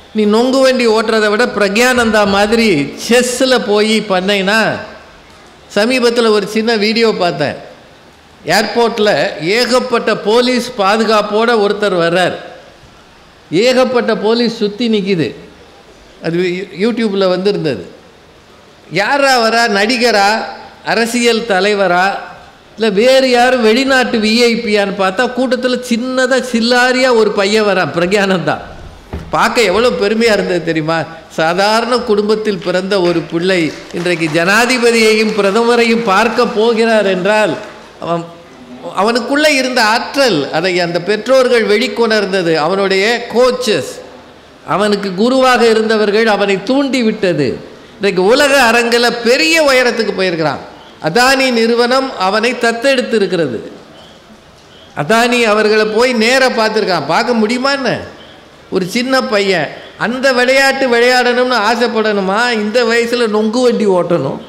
நீ நொங்கு வண்டி ஓட்டுறதை விட பிரக்யானந்தா மாதிரி செஸ்ஸில் போய் பண்ணைனா சமீபத்தில் ஒரு சின்ன வீடியோ பார்த்தேன் ஏர்போர்ட்டில் ஏகப்பட்ட போலீஸ் பாதுகாப்போட ஒருத்தர் வர்றார் ஏகப்பட்ட போலீஸ் சுற்றி நிற்கிது அது யூ- யூடியூப்பில் வந்திருந்தது யாரா வரா நடிகரா அரசியல் தலைவரா இல்லை வேறு யாரும் வெளிநாட்டு விஐபியான்னு பார்த்தா கூட்டத்தில் சின்னதாக சில்லாரியாக ஒரு பையன் வரான் பிரக்யானந்தா பார்க்க எவ்வளோ பெருமையாக இருந்தது தெரியுமா சாதாரண குடும்பத்தில் பிறந்த ஒரு பிள்ளை இன்றைக்கு ஜனாதிபதியையும் பிரதமரையும் பார்க்க போகிறார் என்றால் அவன் அவனுக்குள்ளே இருந்த ஆற்றல் அதை அந்த பெற்றோர்கள் வெளிக்கொணர்ந்தது அவனுடைய கோச்சஸ் அவனுக்கு குருவாக இருந்தவர்கள் அவனை தூண்டி விட்டது இன்றைக்கு உலக அரங்கில் பெரிய உயரத்துக்கு போயிருக்கிறான் அதானி நிறுவனம் அவனை தத்தெடுத்து இருக்கிறது அதானி அவர்களை போய் நேராக பார்த்துருக்கான் பார்க்க முடியுமா என்ன ஒரு சின்ன பையன் அந்த விளையாட்டு விளையாடணும்னு ஆசைப்படணுமா இந்த வயசில் நொங்கு வண்டி ஓட்டணும்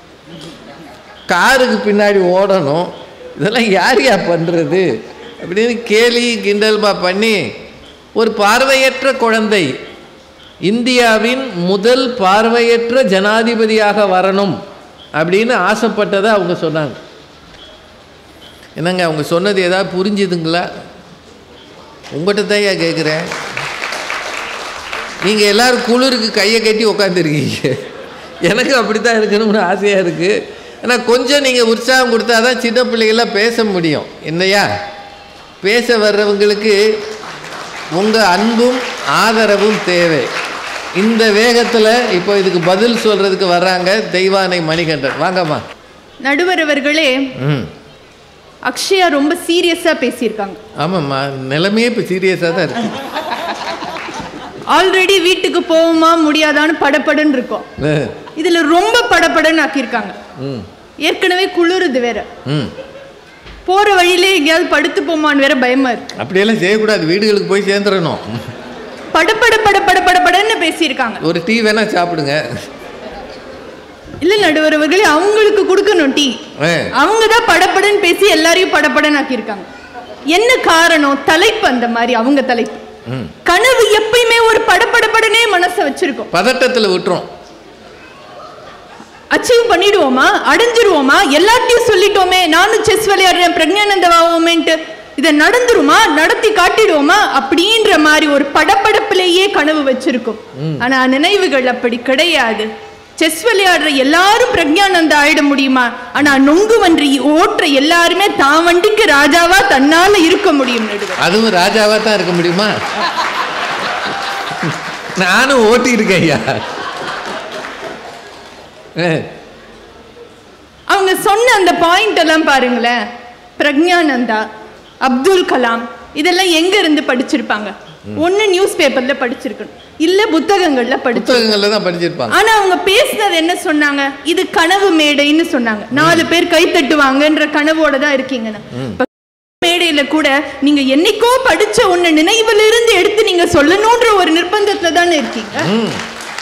காருக்கு பின்னாடி ஓடணும் இதெல்லாம் யார் யா பண்ணுறது அப்படின்னு கேலி கிண்டல்மா பண்ணி ஒரு பார்வையற்ற குழந்தை இந்தியாவின் முதல் பார்வையற்ற ஜனாதிபதியாக வரணும் அப்படின்னு ஆசைப்பட்டதை அவங்க சொன்னாங்க என்னங்க அவங்க சொன்னது ஏதாவது புரிஞ்சுதுங்களா உங்கள்கிட்ட தான் ஏன் கேட்குறேன் நீங்கள் எல்லாரும் குளிருக்கு கையை கட்டி உட்காந்துருக்கீங்க எனக்கு அப்படி தான் இருக்கணும்னு ஆசையாக இருக்குது ஆனால் கொஞ்சம் நீங்கள் உற்சாகம் கொடுத்தா தான் சின்ன பிள்ளைகள்லாம் பேச முடியும் என்னையா பேச வர்றவங்களுக்கு உங்கள் அன்பும் ஆதரவும் தேவை இந்த வேகத்தில் இப்போ இதுக்கு பதில் சொல்கிறதுக்கு வர்றாங்க தெய்வானை மணிகண்டன் வாங்கம்மா நடுவர் அவர்களே ம் அக்ஷயா ரொம்ப சீரியஸா பேசியிருக்காங்க ஆமாம்மா நிலைமையே இப்போ சீரியஸாக தான் இருக்குது ஆல்ரெடி வீட்டுக்கு போவோமா முடியாதான்னு படபடன்னு இருக்கோம் இதுல ரொம்ப படபடன்னு ஆக்கியிருக்காங்க ம் ஏற்கனவே குளிருது வேற ம் போற வழியிலே எங்கேயாவது படுத்து போமான்னு வேற பயமா இருக்கு அப்படியெல்லாம் செய்யக்கூடாது வீடுகளுக்கு போய் சேர்ந்துடணும் படபட படபட படபடன்னு பேசியிருக்காங்க ஒரு டீ வேணா சாப்பிடுங்க இல்ல நடுவர் அவர்களே அவங்களுக்கு கொடுக்கணும் டீ ஆ, அவங்க தான் படபடன்னு பேசி எல்லாரையும் படபடன்னு ஆக்கியிருக்காங்க என்ன காரணம் தலைப்பு அந்த மாதிரி அவங்க தலைப்பு ம் கனவு எப்பயுமே ஒரு படபடபடனே மனசை வச்சிருக்கும் பதட்டத்தில் விட்டுரும் அச்சீவ் பண்ணிடுவோமா அடைஞ்சிருவோமா எல்லாத்தையும் சொல்லிட்டோமே நானும் செஸ் விளையாடுறேன் பிரக்ஞானந்தவாவோமேன்ட்டு இதை நடந்துருமா நடத்தி காட்டிடுவோமா அப்படின்ற மாதிரி ஒரு படபடப்பிலேயே கனவு வச்சிருக்கும் ஆனா நினைவுகள் அப்படி கிடையாது செஸ் விளையாடுற எல்லாரும் பிரக்ஞானந்தா ஆயிட முடியுமா ஆனா நொங்கு வன்றி ஓட்டுற எல்லாருமே தான் வண்டிக்கு ராஜாவா தன்னால இருக்க முடியும் நடுவர் அதுவும் ராஜாவாக தான் இருக்க முடியுமா நானும் ஓட்டி இருக்கேன் ஐயா ஆ, அவங்க சொன்ன அந்த பாயிண்ட் எல்லாம் பாருங்களேன் பிரக்ஞானந்தா அப்துல் கலாம் இதெல்லாம் எங்க இருந்து படிச்சிருப்பாங்க ஒண்ணு நியூஸ் பேப்பர்ல படிச்சிருக்கணும் இல்ல புத்தகங்கள்ல படிச்சு புத்தகங்கள்ல தான் படிச்சிருப்பாங்க ஆனா அவங்க பேசுனது என்ன சொன்னாங்க இது கனவு மேடைன்னு சொன்னாங்க நாலு பேர் கை தட்டுவாங்கன்ற கனவோட தான் இருக்கீங்கன்னு இப்ப மேடையில கூட நீங்க என்னைக்கோ படிச்ச ஒண்ணு நினைவுல இருந்து எடுத்து நீங்க சொல்லணும்ன்ற ஒரு நிர்பந்தத்துல தானே இருக்கீங்க ம்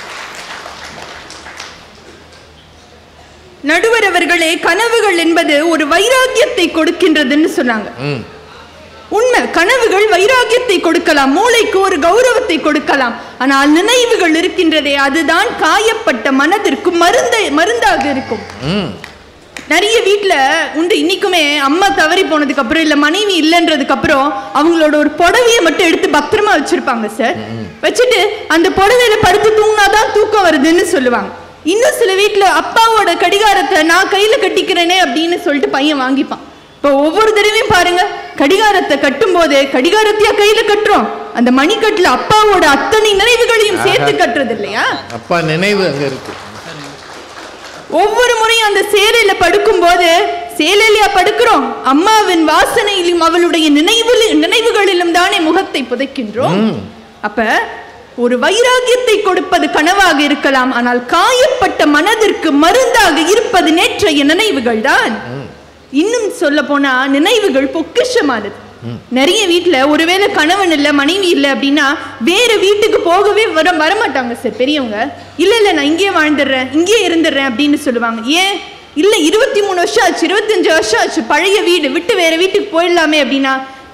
நடுவர் அவர்களே கனவுகள் என்பது ஒரு வைராக்கியத்தை கொடுக்கின்றதுன்னு சொன்னாங்க ம் உண்மை கனவுகள் வைராக்கியத்தை கொடுக்கலாம் மூளைக்கு ஒரு கௌரவத்தை கொடுக்கலாம் ஆனால் நினைவுகள் இருக்கின்றதே அதுதான் காயப்பட்ட மனதிற்கு மருந்தை மருந்தாக இருக்கும் ம் நிறைய வீட்ல உண்டு இன்னைக்குமே அம்மா தவறி போனதுக்கு அப்புறம் இல்ல மனைவி இல்லைன்றதுக்கு அப்புறம் அவங்களோட ஒரு புடவையை மட்டும் எடுத்து பத்திரமா வச்சிருப்பாங்க சார் வச்சுட்டு அந்த புடவையில படுத்து தூங்கினாதான் தூக்கம் வருதுன்னு சொல்லுவாங்க இன்னும் சில வீட்ல அப்பாவோட கடிகாரத்தை நான் கையில கட்டிக்கிறேனே அப்படின்னு சொல்லிட்டு பையன் வாங்கிப்பான் இப்போ ஒவ்வொரு தடவையும் பாருங்க கடிகாரத்தை கட்டும் போது கடிகாரத்தையா கையில கட்டுறோம் அந்த மணிக்கட்டுல அப்பாவோட அத்தனை நினைவுகளையும் சேர்த்து கட்டுறது இல்லையா அப்பா நினைவு அங்க இருக்கு ஒவ்வொரு முறையும் அந்த சேலையில படுக்கும்போது சேலையிலயா படுக்கிறோம் அம்மாவின் வாசனையிலும் அவளுடைய நினைவில் நினைவுகளிலும் தானே முகத்தை புதைக்கின்றோம் ம். அப்ப ஒரு வைராகியத்தை கொடுப்பது கனவாக இருக்கலாம் ஆனால் காயப்பட்ட மனதிற்கு மருந்தாக இருப்பது நேற்றைய நினைவுகள் தான் இன்னும் சொல்ல போனா நினைவுகள் பொக்கிஷமானது நிறைய வீட்ல ஒருவேளை கணவன் இல்ல மனைவி இல்ல அப்படின்னா வேற வீட்டுக்கு போகவே வர வரமாட்டாங்க சார் பெரியவங்க இல்ல இல்ல நான் இங்கேயே வாழ்ந்துடுறேன் இங்கேயே இருந்துடுறேன் அப்படின்னு சொல்லுவாங்க ஏன் இல்ல இருபத்தி மூணு வருஷம் ஆச்சு இருபத்தஞ்சு வருஷம் ஆச்சு பழைய வீடு விட்டு வேற வீட்டுக்கு போயிடலாமே அப்படின்னா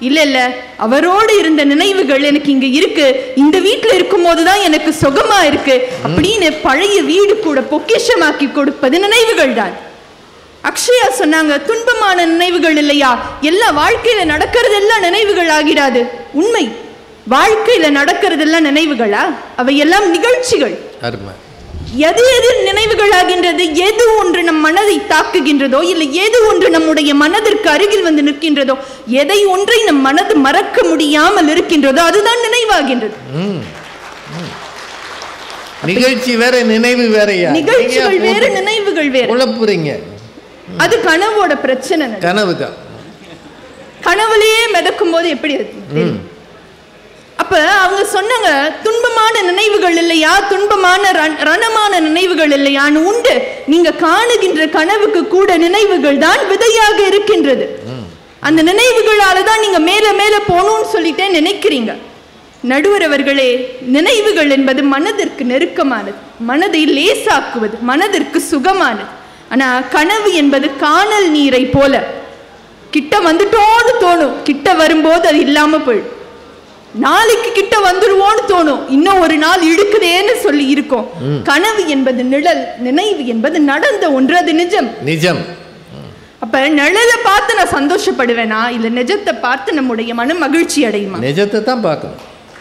இல்ல இல்ல அவரோடு இருந்த நினைவுகள் எனக்கு இங்க இருக்கு இந்த வீட்ல இருக்கும்போது தான் எனக்கு சுகமா இருக்கு அப்படின்னு பழைய வீடு கூட பொக்கிஷமாக்கி கொடுப்பது நினைவுகள் தான் அக்ஷயா சொன்னாங்க துன்பமான நினைவுகள் இல்லையா எல்லா வாழ்க்கையில நடக்கிறதெல்லாம் நினைவுகள் ஆகிடாது உண்மை வாழ்க்கையில நடக்கிறதெல்லாம் நினைவுகளா அவையெல்லாம் நிகழ்ச்சிகள் அருமை எது எது நினைவுகளாகின்றது எது ஒன்று நம் மனதை தாக்குகின்றதோ இல்லை எது ஒன்று நம்முடைய மனதிற்கு அருகில் வந்து நிற்கின்றதோ எதை ஒன்றை நம் மனது மறக்க முடியாமல் இருக்கின்றதோ அதுதான் நினைவாகின்றது ம் ம். நிகழ்ச்சி வேற நினைவு வேறயா நிகழ்ச்சிகள் வேறு நினைவுகள் வேறு குழப்புறீங்க அது கனவோட பிரச்சனை நடு. கனவு தான் கனவுலயே மிதக்கும் போது எப்படி இருக்கு தெரியும். அப்ப அவங்க சொன்னாங்க துன்பமான நினைவுகள் இல்லையா துன்பமான ரண- ரணமான நினைவுகள் இல்லையான்னு உண்டு நீங்க காணுகின்ற கனவுக்கு கூட நினைவுகள் தான் விதையாக இருக்கின்றது அந்த நினைவுகளால தான் நீங்க மேல மேல போகணும்னு சொல்லிட்டே நினைக்கிறீங்க நடுவர் அவர்களே நினைவுகள் என்பது மனதிற்கு நெருக்கமானது மனதை லேசாக்குவது மனதிற்கு சுகமானது ஆனா கனவு என்பது காணல் நீரை போல கிட்ட வந்துட்டோன்னு தோணும் கிட்ட வரும்போது அது இல்லாம போயிடும் நாளைக்கு கிட்ட வந்துருவோன்னு தோணும் இன்னும் ஒரு நாள் இழுக்குதேன்னு சொல்லி இருக்கும் கனவு என்பது நிழல் நினைவு என்பது நடந்த ஒன்று அது நிஜம் நிஜம் அப்ப நிழலை பார்த்து நான் சந்தோஷப்படுவேனா இல்ல நிஜத்தை பார்த்து நம்முடைய மனம் மகிழ்ச்சி அடையுமா நிஜத்தை தான் பார்க்கணும்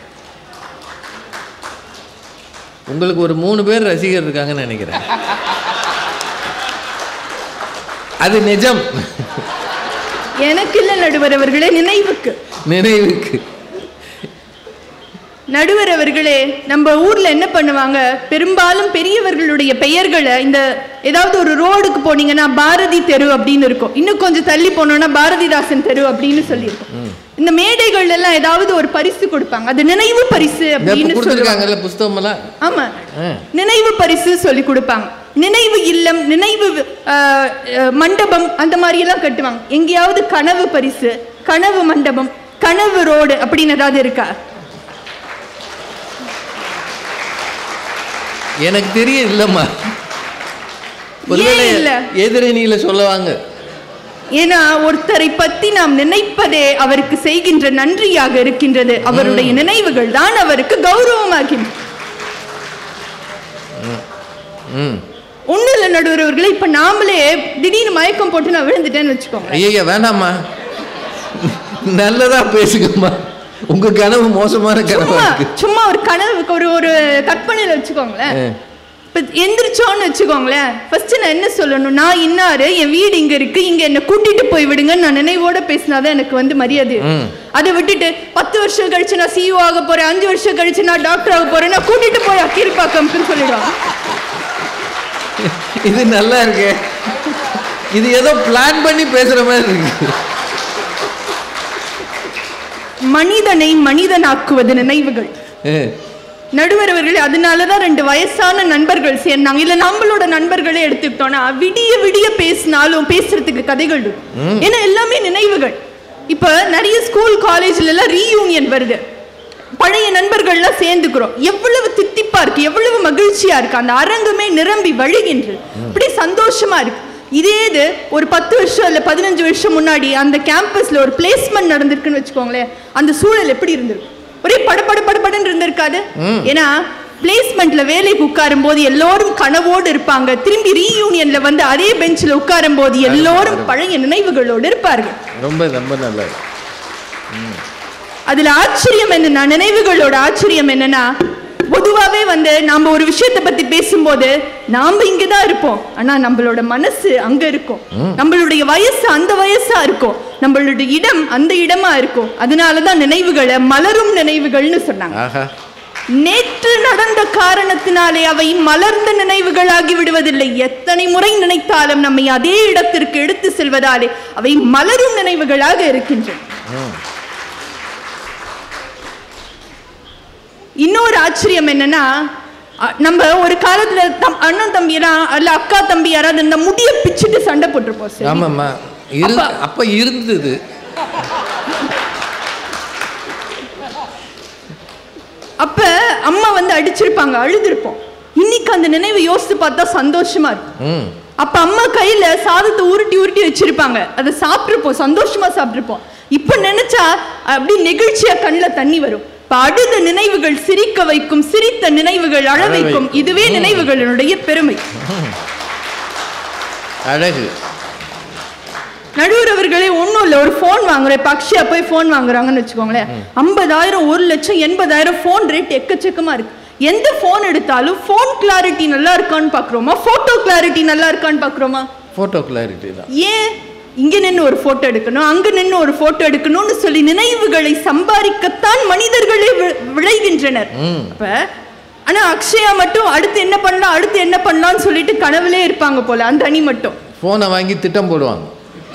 உங்களுக்கு ஒரு மூணு பேர் ரசிகர் இருக்காங்கன்னு நினைக்கிறேன் அது நிஜம் எனக்கு இல்ல நடுவர் அவர்களே நினைவுக்கு நினைவுக்கு நடுவர் அவர்களே நம்ம ஊர்ல என்ன பண்ணுவாங்க பெரும்பாலும் பெரியவர்களுடைய பெயர்களை இந்த ஏதாவது ஒரு ரோடுக்கு போனீங்கன்னா பாரதி தெரு அப்படின்னு இருக்கும் இன்னும் கொஞ்சம் தள்ளி போனோம்னா பாரதிதாசன் தெரு அப்படின்னு சொல்லியிருக்கும் இந்த மேடைகள் எல்லாம் ஏதாவது ஒரு பரிசு கொடுப்பாங்க அது நினைவு பரிசு இந்த அப்படின்னு சொல்லுவாங்க கொடுத்துருக்காங்கல்ல புஸ்தகமெல்லாம் ஆமா ஆ. நினைவு பரிசு சொல்லி கொடுப்பாங்க நினைவு இல்லம் நினைவு ஆஹ், ஆஹ், மண்டபம் அந்த மாதிரி எல்லாம் கட்டுவாங்க எங்கேயாவது கனவு பரிசு கனவு மண்டபம் கனவு ரோடு அப்படின்னு ஏதாவது இருக்கா எனக்கு தெரியும் இல்லம்மா ஏன் ஒருவேளை இல்ல? எதிரணியில சொல்லுவாங்க ஏன்னா ஒருத்தரை பத்தி நாம் நினைப்பதே அவருக்கு செய்கின்ற நன்றியாக இருக்கின்றது அவருடைய நினைவுகள் தான் அவருக்கு கௌரவமாகின்றது ம் ஒண்ணு இல்ல நடுவர்களே இப்ப நாமளே திடீர்னு மயக்கம் போட்டு நான் விழுந்துட்டேன்னு வச்சுக்கோங்க ஐயா வேண்டாம்மா நல்லதா பேசுங்கம்மா உங்க கனவு மோசமான கனவா சும்மா இருக்கு சும்மா ஒரு கனவுக்கு ஒரு ஒரு கற்பனையில வச்சுக்கோங்களேன் ஆ. இப்ப எந்திரிச்சோன்னு வச்சுக்கோங்களேன் ஃபர்ஸ்ட் நான் என்ன சொல்லணும் நான் இன்னாரு என் வீடு இங்க இருக்கு இங்க என்ன கூட்டிட்டு போய் விடுங்கன்னு நான் நினைவோட பேசினாதான் எனக்கு வந்து மரியாதை ம். அதை விட்டுட்டு பத்து வருஷம் கழிச்சு நான் சிஇஓ ஆக போறேன் அஞ்சு வருஷம் கழிச்சு நான் டாக்டர் ஆக போறேன் நான் கூட்டிட்டு போய் கீழ்பாக்கம்னு சொல்லிடுவாங்க இது நல்லா இருக்கு இது ஏதோ பிளான் பண்ணி பேசுற மாதிரி இருக்கு மனிதனை மனிதனாக்குவது நினைவுகள் ஆ. நடுவர் அவர்களே அதனாலதான் ரெண்டு வயசான நண்பர்கள் சேர்ந்தாங்க இல்ல நம்மளோட நண்பர்களே எடுத்துக்கிட்டோம்னா விடிய விடிய பேசினாலும் பேசுறதுக்கு கதைகள் இருக்கும் ஏன்னா எல்லாமே நினைவுகள் இப்ப நிறைய ஸ்கூல் காலேஜ்ல எல்லாம் ரீயூனியன் வருது பழைய நண்பர்கள்லாம் சேர்ந்துக்கிறோம் எவ்வளவு தித்திப்பா இருக்கு எவ்வளவு மகிழ்ச்சியா இருக்கு அந்த அரங்கமே நிரம்பி வழிகின்றது இப்படி சந்தோஷமா இருக்கு இதே இது ஒரு பத்து வருஷம் இல்ல பதினஞ்சு வருஷம் முன்னாடி அந்த கேம்பஸ்ல ஒரு பிளேஸ்மெண்ட் நடந்திருக்குன்னு வச்சுக்கோங்களேன் அந்த சூழல் எப்படி இருந்திருக்கும் ஒரே படபட படபடன்னு இருந்திருக்காது ஏன்னா பிளேஸ்மெண்ட்ல வேலைக்கு உட்காரும் போது எல்லோரும் கனவோடு இருப்பாங்க திரும்பி ரீயூனியன்ல வந்து அதே பெஞ்சில் உட்காரும் போது எல்லோரும் பழைய நினைவுகளோடு இருப்பார்கள் ரொம்ப ரொம்ப நல்லது அதுல ஆச்சரியம் என்ன நினைவுகளோட ஆச்சரியம் என்னன்னா பொதுவாவே வந்து நாம ஒரு விஷயத்தை பத்தி பேசும்போது நாம இங்கதான் இருப்போம் ஆனா நம்மளோட மனசு அங்க இருக்கும் நம்மளுடைய வயசு அந்த வயசா இருக்கும் நம்மளுடைய இடம் அந்த இடமா இருக்கும் அதனாலதான் நினைவுகளை மலரும் நினைவுகள்னு சொன்னாங்க ஆஹா நேற்று நடந்த காரணத்தினாலே அவை மலர்ந்த நினைவுகளாகி விடுவதில்லை எத்தனை முறை நினைத்தாலும் நம்மை அதே இடத்திற்கு எடுத்து செல்வதாலே அவை மலரும் நினைவுகளாக இருக்கின்றன இன்னொரு ஆச்சரியம் என்னன்னா அ- நம்ம ஒரு காலத்துல தம் அண்ணன் தம்பி எல்லாம் அல்ல அக்கா தம்பி யாராவது இந்த முடிய பிச்சுட்டு சண்டை போட்டிருப்போம் சரி ஆமாம்மா இரு அப்ப- அப்ப இருந்தது அப்ப அம்மா வந்து அடிச்சிருப்பாங்க அழுதுருப்போம் இன்னைக்கு அந்த நினைவை யோசித்து பார்த்தா சந்தோஷமா இருக்கும் ம் அப்ப அம்மா கையில சாதத்தை உருட்டி உருட்டி வச்சிருப்பாங்க அதை சாப்பிட்டுருப்போம் சந்தோஷமா சாப்பிட்டுருப்போம் இப்ப நினைச்சா அப்படி நெகிழ்ச்சியா கண்ணுல தண்ணி வரும் இப்ப அழுத நினைவுகள் சிரிக்க வைக்கும் சிரித்த நினைவுகள் அழ அழ வைக்கும் வைக்கும். இதுவே நினைவுகளினுடைய பெருமை அழகு நடுவர் அவர்களே ஒன்றும் இல்லை ஒரு ஃபோன் வாங்குறேன் இப்போ அக்ஷயா போய் ஃபோன் வாங்குறாங்கன்னு வச்சுக்கோங்களேன் ஐம்பதாயிரம் ஒரு லட்சம் எண்பதாயிரம் ஃபோன் ரேட் எக்கச்சக்கமா இருக்கு எந்த ஃபோன் எடுத்தாலும் ஃபோன் கிளாரிட்டி நல்லா இருக்கான்னு பார்க்குறோமா ஃபோட்டோ கிளாரிட்டி நல்லா இருக்கான்னு பார்க்குறோமா ஃபோட்டோ கிளாரிட்டி தான் ஏன் இங்க நின்று ஒரு போட்டோ எடுக்கணும் அங்க நின்று ஒரு போட்டோ எடுக்கணும்னு சொல்லி நினைவுகளை சம்பாதிக்கத்தான் மனிதர்களே வி- விளைகின்றனர் ம். அப்ப ஆனா அக்ஷயா மட்டும் அடுத்து என்ன பண்ணலாம் அடுத்து என்ன பண்ணலாம்னு சொல்லிட்டு கனவுலே இருப்பாங்க போல அந்த அணி மட்டும் ஃபோனை வாங்கி திட்டம் போடுவாங்க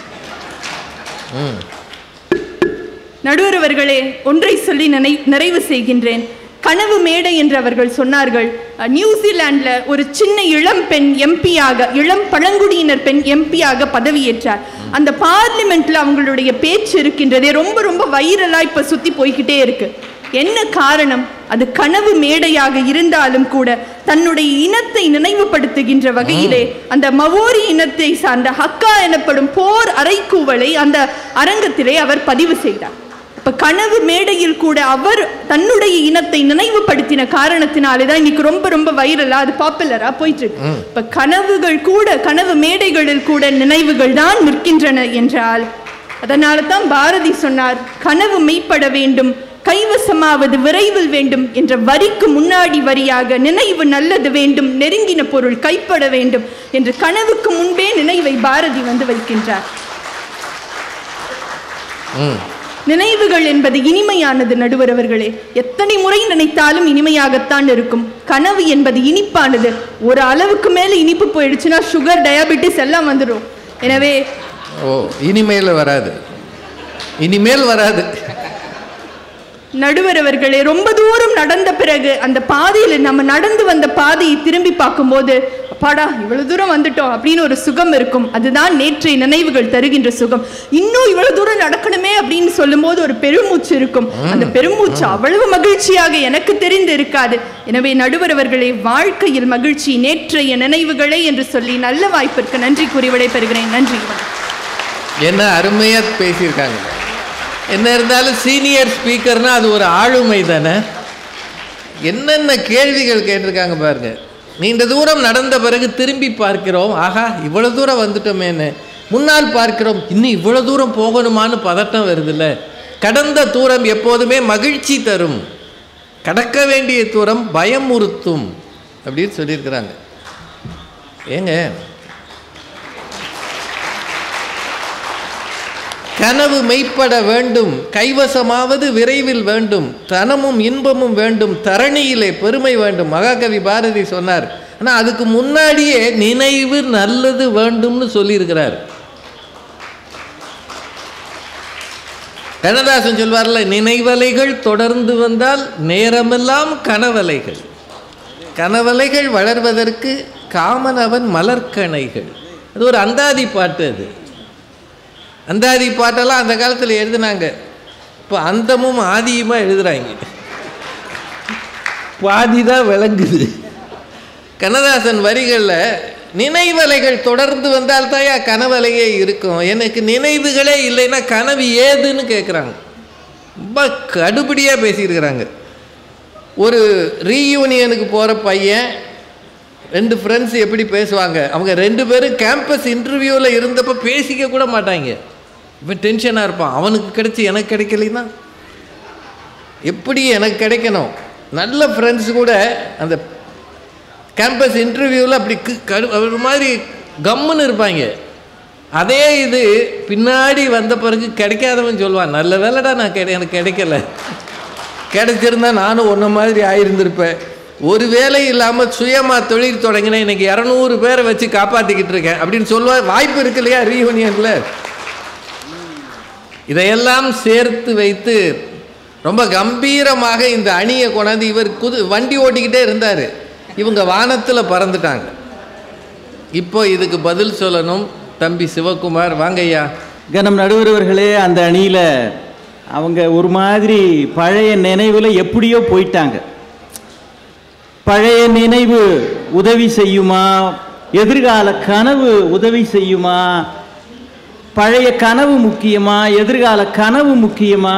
ம் நடுவர் அவர்களே ஒன்றை சொல்லி நினை நிறைவு செய்கின்றேன் கனவு மேடை என்று அவர்கள் சொன்னார்கள் அஹ், நியூசிலாந்துல ஒரு சின்ன இளம் பெண் எம்பியாக இளம் பழங்குடியினர் பெண் எம்பியாக பதவியேற்றார் அந்த பார்லிமெண்ட்ல அவங்களுடைய பேச்சு இருக்கின்றதே ரொம்ப ரொம்ப வைரலா இப்ப சுத்தி போய்கிட்டே இருக்கு என்ன காரணம் அது கனவு மேடையாக இருந்தாலும் கூட தன்னுடைய இனத்தை நினைவுபடுத்துகின்ற வகையிலே அந்த மவோரி இனத்தை சார்ந்த ஹக்கா எனப்படும் போர் அறைக்கூவலை அந்த அரங்கத்திலே அவர் பதிவு செய்தார் இப்ப கனவு மேடையில் கூட அவர் தன்னுடைய இனத்தை நினைவுபடுத்தின காரணத்தினாலே தான் இன்னைக்கு ரொம்ப ரொம்ப வைரலா அது பாப்புலரா போயிட்டு இருக்கு இப்ப கனவுகள் கூட கனவு மேடைகளில் கூட நினைவுகள் தான் நிற்கின்றன என்றால் அதனால தான் பாரதி சொன்னார் கனவு மெய்ப்பட வேண்டும் கைவசமாவது விரைவில் வேண்டும் என்ற வரிக்கு முன்னாடி வரியாக நினைவு நல்லது வேண்டும் நெருங்கின பொருள் கைப்பட வேண்டும் என்று கனவுக்கு முன்பே நினைவை பாரதி வந்து வைக்கின்றார் ம் நினைவுகள் என்பது இனிமையானது நடுவர் அவர்களே எத்தனை முறை நினைத்தாலும் இனிமையாகத்தான் இருக்கும் கனவு என்பது இனிப்பானது ஒரு அளவுக்கு மேல இனிப்பு போயிடுச்சுன்னா சுகர் டயாபெட்டிஸ் எல்லாம் வந்துடும் எனவே ஓ இனிமேல் வராது இனிமேல் வராது நடுவர் அவர்களே ரொம்ப தூரம் நடந்த பிறகு அந்த பாதையில நம்ம நடந்து வந்த பாதையை திரும்பி பார்க்கும்போது அப்பாடா இவ்வளவு தூரம் வந்துட்டோம் அப்படின்னு ஒரு சுகம் இருக்கும் அதுதான் நேற்றைய நினைவுகள் தருகின்ற சுகம் இன்னும் இவ்வளவு தூரம் நடக்கணுமே அப்படின்னு சொல்லும்போது ஒரு பெருமூச்சு இருக்கும் அந்த பெருமூச்சு அவ்வளவு மகிழ்ச்சியாக எனக்கு தெரிந்து இருக்காது எனவே நடுவர் அவர்களே வாழ்க்கையில் மகிழ்ச்சி நேற்றைய நினைவுகளே என்று சொல்லி நல்ல வாய்ப்பிற்கு நன்றி கூறி விடைபெறுகிறேன் நன்றி வணக்கம். என்ன அருமையாக பேசியிருக்காங்க என்ன இருந்தாலும் சீனியர் ஸ்பீக்கர்னா அது ஒரு ஆளுமை தானே என்னென்ன கேள்விகள் கேட்டிருக்காங்க பாருங்க நீண்ட தூரம் நடந்த பிறகு திரும்பி பார்க்கிறோம் ஆஹா இவ்வளோ தூரம் வந்துட்டோமேன்னு முன்னால் பார்க்கிறோம் இன்னும் இவ்வளோ தூரம் போகணுமான்னு பதட்டம் வருதுல்ல கடந்த தூரம் எப்போதுமே மகிழ்ச்சி தரும் கடக்க வேண்டிய தூரம் பயமுறுத்தும் அப்படின்னு சொல்லியிருக்கிறாங்க ஏங்க கனவு மெய்ப்பட வேண்டும் கைவசமாவது விரைவில் வேண்டும் தனமும் இன்பமும் வேண்டும் தரணியிலே பெருமை வேண்டும் மகாகவி பாரதி சொன்னார் ஆனால் அதுக்கு முன்னாடியே நினைவு நல்லது வேண்டும்னு சொல்லியிருக்கிறார் கண்ணதாசன் சொல்வார்ல நினைவலைகள் தொடர்ந்து வந்தால் நேரமெல்லாம் கனவலைகள் கனவலைகள் வளர்வதற்கு காமன் அவன் மலர்கணைகள் அது ஒரு அந்தாதி பாட்டு அது அந்தாதி பாட்டெல்லாம் அந்த காலத்தில் எழுதுனாங்க இப்போ அந்தமும் ஆதியுமா எழுதுறாங்க பாதி தான் விளங்குது கண்ணதாசன் வரிகளில் நினைவலைகள் தொடர்ந்து வந்தால் தான் கனவலையே இருக்கும் எனக்கு நினைவுகளே இல்லைன்னா கனவு ஏதுன்னு கேட்குறாங்க ரொம்ப கடுபடியாக பேசியிருக்கிறாங்க ஒரு ரீயூனியனுக்கு போகிற பையன் ரெண்டு ஃப்ரெண்ட்ஸ் எப்படி பேசுவாங்க அவங்க ரெண்டு பேரும் கேம்பஸ் இன்டர்வியூவில் இருந்தப்போ பேசிக்க கூட மாட்டாங்க இவன் டென்ஷனாக இருப்பான் அவனுக்கு கிடைச்சி எனக்கு கிடைக்கலைன்னா எப்படி எனக்கு கிடைக்கணும் நல்ல ஃப்ரெண்ட்ஸ் கூட அந்த கேம்பஸ் இன்டர்வியூவில் அப்படி கு- கடு ஒரு மாதிரி கம்முன்னு இருப்பாங்க அதே இது பின்னாடி வந்த பிறகு கிடைக்காதவன் சொல்லுவான் நல்ல வேலைடா நான் கிடை எனக்கு கிடைக்கல கிடைச்சிருந்தா நானும் ஒன்றை மாதிரி ஆயிருந்திருப்பேன் ஒரு வேலை இல்லாமல் சுயமாக தொழில் தொடங்கினேன் இன்னைக்கு இரநூறு பேரை வச்சு காப்பாற்றிக்கிட்டு இருக்கேன் அப்படின்னு சொல்லுவா வாய்ப்பு இருக்கு இல்லையா ரீயூனியனில் இதையெல்லாம் சேர்த்து வைத்து ரொம்ப கம்பீரமாக இந்த அணியை கொண்டாந்து இவர் குது வண்டி ஓட்டிக்கிட்டே இருந்தார் இவங்க வானத்தில் பறந்துட்டாங்க இப்போ இதுக்கு பதில் சொல்லணும் தம்பி சிவகுமார் வாங்கய்யா கனம் நடுவர்களே அந்த அணியில் அவங்க ஒரு மாதிரி பழைய நினைவில் எப்படியோ போயிட்டாங்க பழைய நினைவு உதவி செய்யுமா எதிர்கால கனவு உதவி செய்யுமா பழைய கனவு முக்கியமா எதிர்கால கனவு முக்கியமா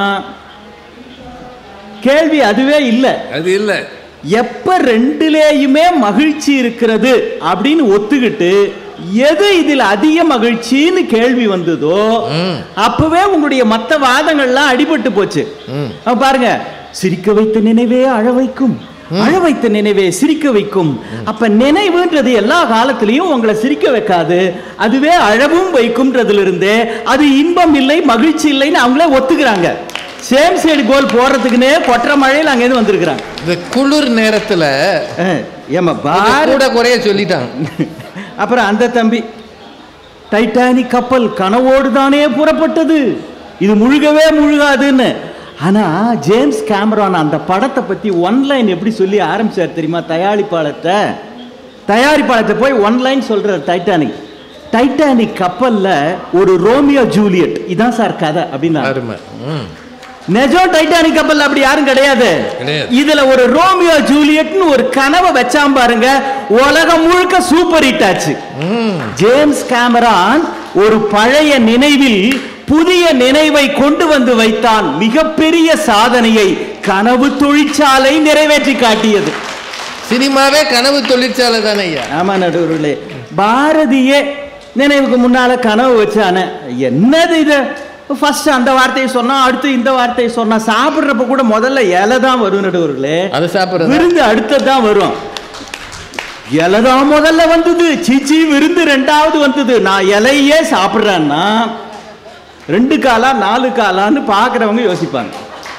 கேள்வி அதுவே இல்லை அது இல்லை எப்ப ரெண்டுலேயுமே மகிழ்ச்சி இருக்கிறது அப்படின்னு ஒத்துக்கிட்டு எது இதில் அதிக மகிழ்ச்சின்னு கேள்வி வந்ததோ ம். அப்பவே உங்களுடைய மத்த வாதங்கள்லாம் அடிபட்டு போச்சு ம். அப்ப பாருங்க சிரிக்க வைத்த நினைவே அழ வைக்கும் அழ வைத்த நினைவே சிரிக்க வைக்கும் அப்ப நினைவுன்றது எல்லா காலத்திலையும் உங்களை சிரிக்க வைக்காது அதுவே அழவும் வைக்கும்ன்றதுல இருந்தே அது இன்பம் இல்லை மகிழ்ச்சி இல்லைன்னு அவங்களே ஒத்துக்கிறாங்க சேம் சைடு கோல் போடுறதுக்குன்னே கொற்ற மழையில் அங்கேருந்து வந்திருக்கிறாங்க இந்த குளிர் நேரத்துல அஹ், ஏம்மா அது பாரு கூட குறைய சொல்லிட்டாங்க அப்புறம் அந்த தம்பி டைட்டானிக் கப்பல் கனவோடு தானே புறப்பட்டது இது முழுகவே முழுகாதுன்னு ஆனா ஜேம்ஸ் கேமரான் அந்த படத்தை பத்தி ஒன்லைன் எப்படி சொல்லி ஆரம்பிச்சார் தெரியுமா தயாரிப்பாளர்கிட்ட தயாரிப்பாளர்கிட்ட போய் ஒன்லைன் சொல்றார் டைட்டானிக் டைட்டானிக் கப்பல்ல ஒரு ரோமியோ ஜூலியட் இதான் சார் கதை அப்படின்னா அருமை ம். நிஜம் டைட்டானிக் கப்பல் அப்படி யாரும் கிடையாது கிடையாது. இதுல ஒரு ரோமியோ ஜூலியட்னு ஒரு கனவை வச்சாம் பாருங்க உலகம் முழுக்க சூப்பர் ஹிட் ஆச்சு ம். ஜேம்ஸ் கேமரான் ஒரு பழைய நினைவில் புதிய நினைவை கொண்டு வந்து வைத்தான் மிகப்பெரிய சாதனையை கனவு தொழிற்சாலை நிறைவேற்றி காட்டியது சினிமாவே கனவு தொழிற்சாலை தானே ஐயா ஆமா நடுவர்களே பாரதியே நினைவுக்கு முன்னால கனவு வச்சானே என்னது இது ஃபர்ஸ்ட் அந்த வார்த்தையை சொன்னா அடுத்து இந்த வார்த்தையை சொன்னா சாப்பிடுறப்ப கூட முதல்ல இலை தான் வரும் நடுவர்களே அதை சாப்பிட்றது விருந்து அடுத்தது தான் வரும் இலை தான் முதல்ல வந்தது சீச்சி விருந்து ரெண்டாவது வந்தது நான் இலையே சாப்பிட்றேன்னா ரெண்டு காலா நாலு காலான்னு பார்க்குறவங்க யோசிப்பாங்க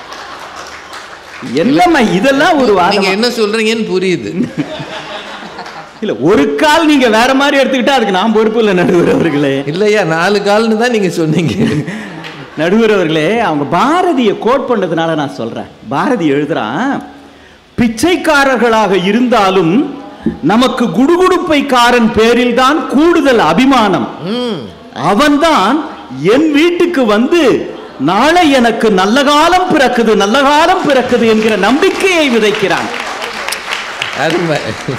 என்னம்மா இதெல்லாம் ஒரு நீங்க வாதம் என்ன சொல்றீங்கன்னு புரியுது இல்ல ஒரு கால் நீங்க வேற மாதிரி எடுத்துக்கிட்டா அதுக்கு நான் பொறுப்பு இல்லை நடுவர் அவர்களே இல்லையா நாலு கால்னு தான் நீங்க சொன்னீங்க நடுவர் அவர்களே அவங்க பாரதியை கோட் பண்ணதுனால நான் சொல்றேன் பாரதி எழுதுறான் பிச்சைக்காரர்களாக இருந்தாலும் நமக்கு குடுகுடுப்பைக்காரன் பேரில் தான் கூடுதல் அபிமானம் ம். அவன்தான் என் வீட்டுக்கு வந்து நாளை எனக்கு நல்ல காலம் பிறக்குது நல்ல காலம் பிறக்குது என்கிற நம்பிக்கையை விதைக்கிறான் அருமை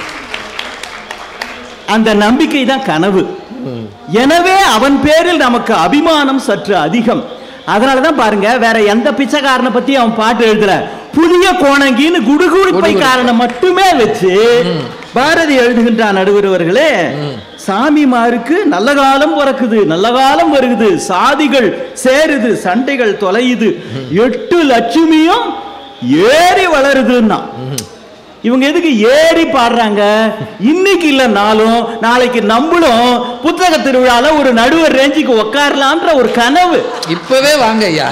அந்த நம்பிக்கை தான் கனவு எனவே அவன் பேரில் நமக்கு அபிமானம் சற்று அதிகம் அதனால தான் பாருங்க வேற எந்த பிச்சைக்காரனை பத்தி அவன் பாட்டு எழுதுற புதிய கோணங்கின்னு குடுகுடுப்பைக்காரனை மட்டுமே வச்சு பாரதி எழுதுகின்றான் நடுவர்களே சாமிமாருக்கு நல்ல காலம் பிறக்குது நல்ல காலம் வருகுது சாதிகள் சேருது சண்டைகள் தொலையுது எட்டு லட்சுமியும் ஏறி வளருதுன்னா இவங்க எதுக்கு ஏறி பாடுறாங்க இன்னைக்கு இல்லைனாலும் நாளைக்கு நம்மளும் புத்தக திருவிழால ஒரு நடுவர் ரேஞ்சுக்கு உட்காரலான்ற ஒரு கனவு இப்பவே வாங்க ஐயா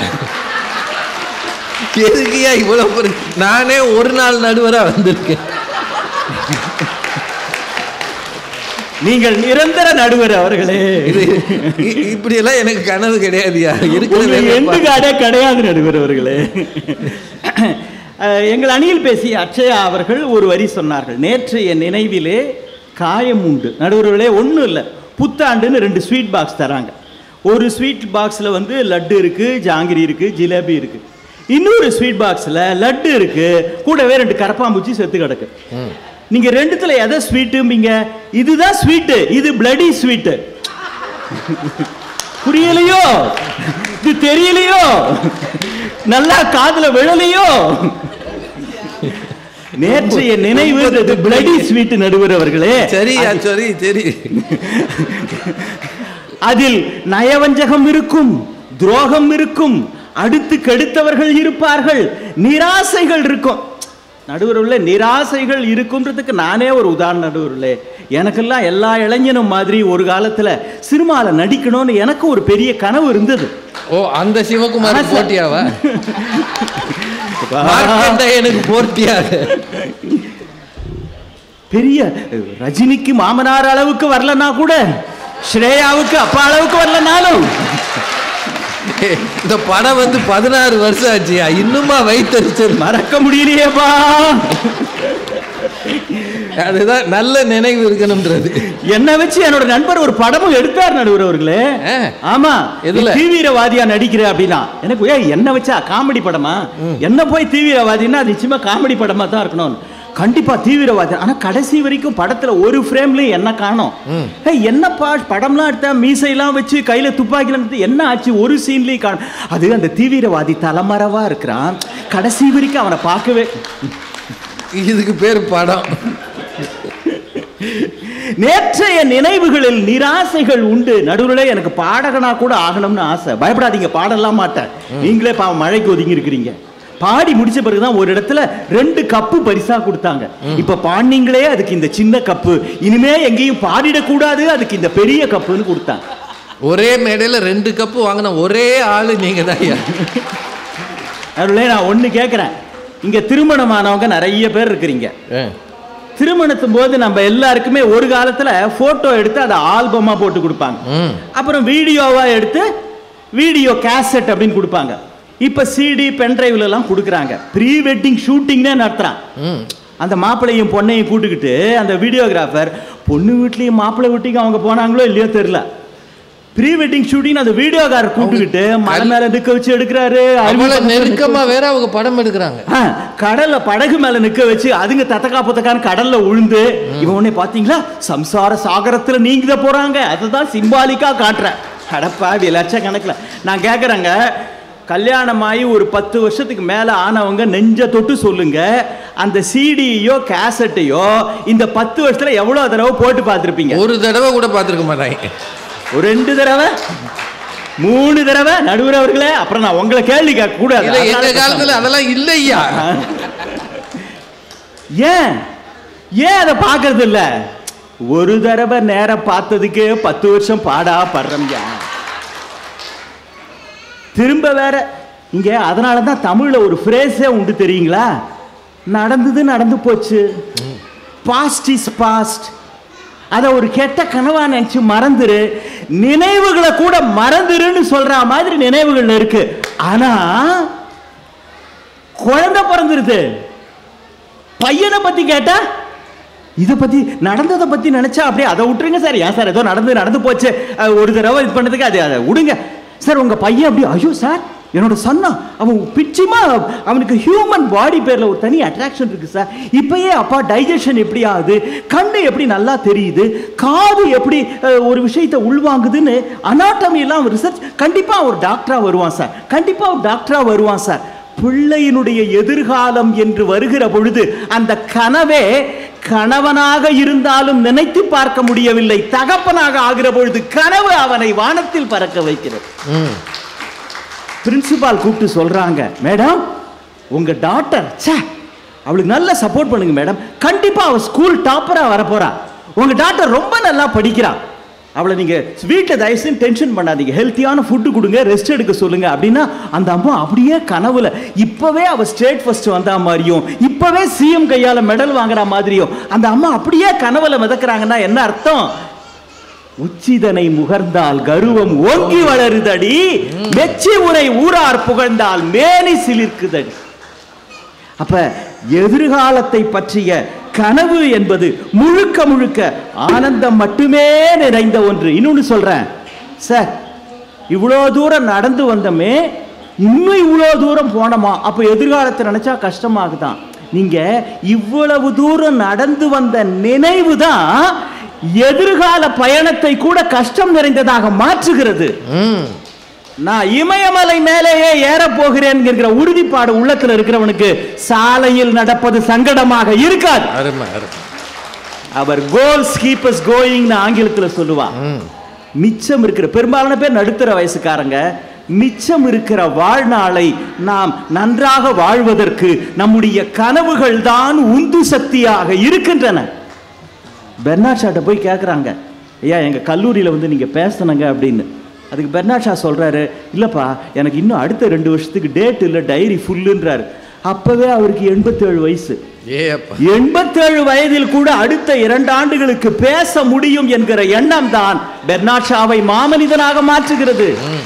எதுக்குயா இவ்வளவு பெரு- நானே ஒரு நாள் நடுவரா வந்திருக்கேன் நீங்கள் நிரந்தர நடுவர் அவர்களே இது இ- இப்படி எல்லாம் எனக்கு கனவு கிடையாதுயா இருக்கிற உங்களுக்கு வேலையை எண்டு பார்த்து- காடே கிடையாது நடுவர் அவர்களே அஹ், எங்கள் அணியில் பேசிய அக்ஷயா அவர்கள் ஒரு வரி சொன்னார்கள் நேற்றைய நினைவிலே காயம் உண்டு நடுவர்களே ஒன்றும் இல்லை புத்தாண்டுன்னு ரெண்டு ஸ்வீட் பாக்ஸ் தராங்க ஒரு ஸ்வீட் பாக்ஸில் வந்து லட்டு இருக்கு ஜாங்கிரி இருக்கு ஜிலேபி இருக்கு இன்னொரு ஸ்வீட் பாக்ஸில் லட்டு இருக்கு கூடவே ரெண்டு கரப்பாம்பூச்சி செத்து கிடக்கு ம். நீங்க ரெண்டுத்துல எதை ஸ்வீட்டும்பீங்க இதுதான் ஸ்வீட்டு இது பிளடி ஸ்வீட்டு புரியலையோ இது தெரியலையோ நல்லா காதுல விழலையோ நேற்றைய நினைவுன்றது பிளடி ஸ்வீட் நடுவர் அவர்களே சரியா சரி சரி அதில் நயவஞ்சகம் இருக்கும் துரோகம் இருக்கும் அடுத்து கெடுத்தவர்கள் இருப்பார்கள் நிராசைகள் இருக்கும் நடுவருள்ள நிராசைகள் இருக்குன்றதுக்கு நானே ஒரு உதாரணம் நடுவருள்ளே எனக்கெல்லாம் எல்லா இளைஞனும் மாதிரி ஒரு காலத்துல சினிமால நடிக்கணும்னு எனக்கு ஒரு பெரிய கனவு இருந்தது ஓ அந்த சிவகுமார் ஆமா, சார். போட்டியாவா மார்க்கண்டையனுக்கு போட்டியாக பெரிய ரஜினிக்கு மாமனார் அளவுக்கு வரலனா கூட ஸ்ரேயாவுக்கு அப்பா அளவுக்கு வரலனாலும் இந்த படம் வந்து பதினாறு வருஷம் ஆச்சுயா இன்னுமா வைத்தறிச்சல் மறக்க முடியலையேப்பா அதுதான் நல்ல நினைவு இருக்கணும்ன்றது என்ன வச்சு என்னோட நண்பர் ஒரு படமும் எடுத்தார் நடுவர் அவர்களே ஆ. ஆமா எதுல? தீவிரவாதியா நடிக்கிற அப்படின்னா எனக்கு ஏய் என்ன வச்சா காமெடி படமா என்ன போய் தீவிரவாதின்னா அது நிச்சயமா காமெடி படமா தான் இருக்கணும் கண்டிப்பா தீவிரவாதி ஆனா கடைசி வரைக்கும் படத்துல ஒரு ஃப்ரேம்லயும் என்ன காணோம் ஏய், என்னப்பா படம்லாம் எடுத்தா மீசையெல்லாம் வச்சு கையில துப்பாக்கிலாம் எடுத்து என்ன ஆச்சு ஒரு சீன்லயும் காணும் அது அந்த தீவிரவாதி தலைமறைவா இருக்கிறான் கடைசி வரைக்கும் அவனை பார்க்கவே இதுக்கு பேர் படம் நேற்றைய நினைவுகளில் நிராசைகள் உண்டு நடுவில் எனக்கு பாடகனா கூட ஆகணும்னு ஆசை பயப்படாதீங்க பாடலாம் மாட்டேன் நீங்களே பாவம் மழைக்கு ஒதுங்கி இருக்கிறீங்க பாடி முடிச்ச பிறகுதான் ஒரு இடத்துல ரெண்டு கப்பு பரிசா கொடுத்தாங்க இப்ப பாடினீங்களே அதுக்கு இந்த சின்ன கப்பு இனிமே எங்கேயும் பாடிடக்கூடாது அதுக்கு இந்த பெரிய கப்புன்னு கொடுத்தாங்க ஒரே மேடையில் ரெண்டு கப்பு வாங்கின ஒரே ஆளு நீங்க தான் ஐயா நடுவில் நான் ஒண்ணு கேட்கிறேன் இங்க திருமணமானவங்க நிறைய பேர் இருக்கிறீங்க திருமணத்தும் போது நம்ம எல்லாருக்குமே ஒரு காலத்துல போட்டோ எடுத்து அதை ஆல்பமா போட்டு கொடுப்பாங்க ம் அப்புறம் வீடியோவா எடுத்து வீடியோ கேசட் அப்படின்னு கொடுப்பாங்க இப்ப சிடி பென்டிரைவ்ல எல்லாம் கொடுக்குறாங்க ப்ரீ வெட்டிங் ஷூட்டிங்னே நடத்துறான் ம் அந்த மாப்பிள்ளையும் பொண்ணையும் கூட்டுக்கிட்டு அந்த வீடியோகிராஃபர் பொண்ணு வீட்லயும் மாப்பிள்ளை வீட்டுக்கு அவங்க போனாங்களோ இல்லையோ தெரியல ப்ரீ வெட்டிங் ஷூட்டிங் அந்த வீடியோகாரர் கூட்டுக்கிட்டு மலை மேல நிக்க வச்சு எடுக்கிறாரு அவ்வளோ அருவி நெருக்கமா வேற அவங்க படம் எடுக்கிறாங்க ஆ, கடல்ல படகு மேல நிக்க வச்சு அதுங்க தத்தக்கா புத்தக்கான கடல்ல உழுந்து இவன் உடனே பாத்தீங்களா சம்சார சாகரத்துல நீங்க போறாங்க அதுதான் சிம்பாலிக்கா காட்டுறேன் அடப்பாவி லட்சக்கணக்கில் நான் கேக்குறேங்க கல்யாணமாகி ஒரு பத்து வருஷத்துக்கு மேல ஆனவங்க நெஞ்ச தொட்டு சொல்லுங்க அந்த சிடியோ கேசட்டையோ இந்த பத்து வருஷத்துல எவ்வளவு தடவை போட்டு பார்த்திருப்பீங்க ஒரு தடவை கூட பார்த்துருக்க மாட்டாங்க ஒரு ரெண்டு தடவை மூணு தடவை நடுவர் அவர்களே அப்புறம் நான் உங்களை கேள்வி கேட்க கூடாது இல்ல எங்க அதனால காலத்துல அதெல்லாம் இல்லையா ஏன் ஏன் அதை பார்க்கறது இல்ல ஒரு தடவை நேரம் பார்த்ததுக்கு பத்து வருஷம் பாடா படுறோம்யா திரும்ப வேற இங்க அதனால தான் தமிழ்ல ஒரு ஃப்ரேஸே உண்டு தெரியுங்களா நடந்தது நடந்து போச்சு பாஸ்ட் இஸ் பாஸ்ட் அதை ஒரு கெட்ட கனவா நினைச்சு மறந்துரு நினைவுகளை கூட மறந்துருன்னு சொல்ற மாதிரி நினைவுகள் இருக்கு ஆனா குழந்தை பிறந்துருது பையனை பத்தி கேட்டா இதை பத்தி நடந்ததை பத்தி நினைச்சா அப்படியே அதை விட்டுருங்க சார் ஏன் சார் ஏதோ நடந்து நடந்து போச்சு அஹ், ஒரு தடவை இது பண்ணதுக்கு அது அதை விடுங்க சார் உங்க பையன் அப்படி ஐயோ சார் என்னோட சன்னா அவன் பிச்சிமா அவனுக்கு ஹியூமன் பாடி பேர்ல ஒரு தனி அட்ராக்ஷன் இருக்கு சார் இப்பயே அப்பா டைஜஷன் எப்படி ஆகுது கண்ணு எப்படி நல்லா தெரியுது காது எப்படி அஹ், ஒரு விஷயத்தை உள்வாங்குதுன்னு அனாட்டமி எல்லாம் ரிசர்ச் கண்டிப்பா ஒரு டாக்டரா வருவான் சார் கண்டிப்பா ஒரு டாக்டரா வருவான் சார் பிள்ளையினுடைய எதிர்காலம் என்று வருகிற பொழுது அந்த கனவே கணவனாக இருந்தாலும் நினைத்து பார்க்க முடியவில்லை தகப்பனாக ஆகிற பொழுது கனவு அவனை வானத்தில் பறக்க வைக்கிறது ம் பிரின்சிபால் கூப்பிட்டு சொல்றாங்க மேடம் உங்க டாக்டர் ச்சே அவளுக்கு நல்லா சப்போர்ட் பண்ணுங்க மேடம் கண்டிப்பா அவ ஸ்கூல் டாப்பரா வரப்போறா உங்க டாக்டர் ரொம்ப நல்லா படிக்கிறா அவளை நீங்க வீட்டில் தயவுசெய்து டென்ஷன் பண்ணாதீங்க ஹெல்த்தியான ஃபுட்டு கொடுங்க ரெஸ்ட் எடுக்க சொல்லுங்க அப்படின்னா அந்த அம்மா அப்படியே கனவுல இப்பவே அவ ஸ்டேட் ஃபர்ஸ்ட் வந்தா மாதிரியும் இப்பவே சிஎம் கையால மெடல் வாங்குற மாதிரியும் அந்த அம்மா அப்படியே கனவுல மிதக்குறாங்கன்னா என்ன அர்த்தம் உச்சிதனை முகர்ந்தால் கருவம் ஓங்கி வளருதடி மெச்சி உரை ஊரார் புகழ்ந்தால் மேனி சிலிர்க்குதடி அப்ப எதிர்காலத்தை பற்றிய கனவு என்பது முழுக்க முழுக்க ஆனந்தம் மட்டுமே நிறைந்த ஒன்று இன்னொன்னு சொல்றேன் சார் இவ்வளோ தூரம் நடந்து வந்தோமே இன்னும் இவ்வளோ தூரம் போனோமா அப்போ எதிர்காலத்தை நினைச்சா கஷ்டமாகுதான் நீங்க இவ்வளவு தூரம் நடந்து வந்த நினைவு தான் எதிர்கால பயணத்தை கூட கஷ்டம் நிறைந்ததாக மாற்றுகிறது ம் நான் இமயமலை மேலேயே ஏற போகிறேன் என்கிற உறுதிப்பாடு உள்ளத்துல இருக்கிறவனுக்கு சாலையில் நடப்பது சங்கடமாக இருக்காது அருமை அருமை அவர் கோல்ஸ் கீப்பர்ஸ் கோயிங்னு ஆங்கிலத்துல சொல்லுவான் ம் மிச்சம் இருக்கிற பெரும்பாலான பேர் நடுத்தர வயசுக்காரங்க மிச்சம் இருக்கிற வாழ்நாளை நாம் நன்றாக வாழ்வதற்கு நம்முடைய கனவுகள் தான் உந்து சக்தியாக இருக்கின்றன பெர்னாட் ஷாட்ட போய் கேட்குறாங்க ஐயா எங்கள் கல்லூரியில் வந்து நீங்கள் பேசணுங்க அப்படின்னு அதுக்கு பெர்னாட் ஷா சொல்கிறாரு இல்லைப்பா எனக்கு இன்னும் அடுத்த ரெண்டு வருஷத்துக்கு டேட் இல்லை டைரி ஃபுல்லுன்றாரு அப்போவே அவருக்கு எண்பத்தேழு வயசு ஏ அப்பா எண்பத்தேழு வயதில் கூட அடுத்த இரண்டு ஆண்டுகளுக்கு பேச முடியும் என்கிற எண்ணம் தான் பெர்னாட் ஷாவை மாமனிதனாக மாற்றுகிறது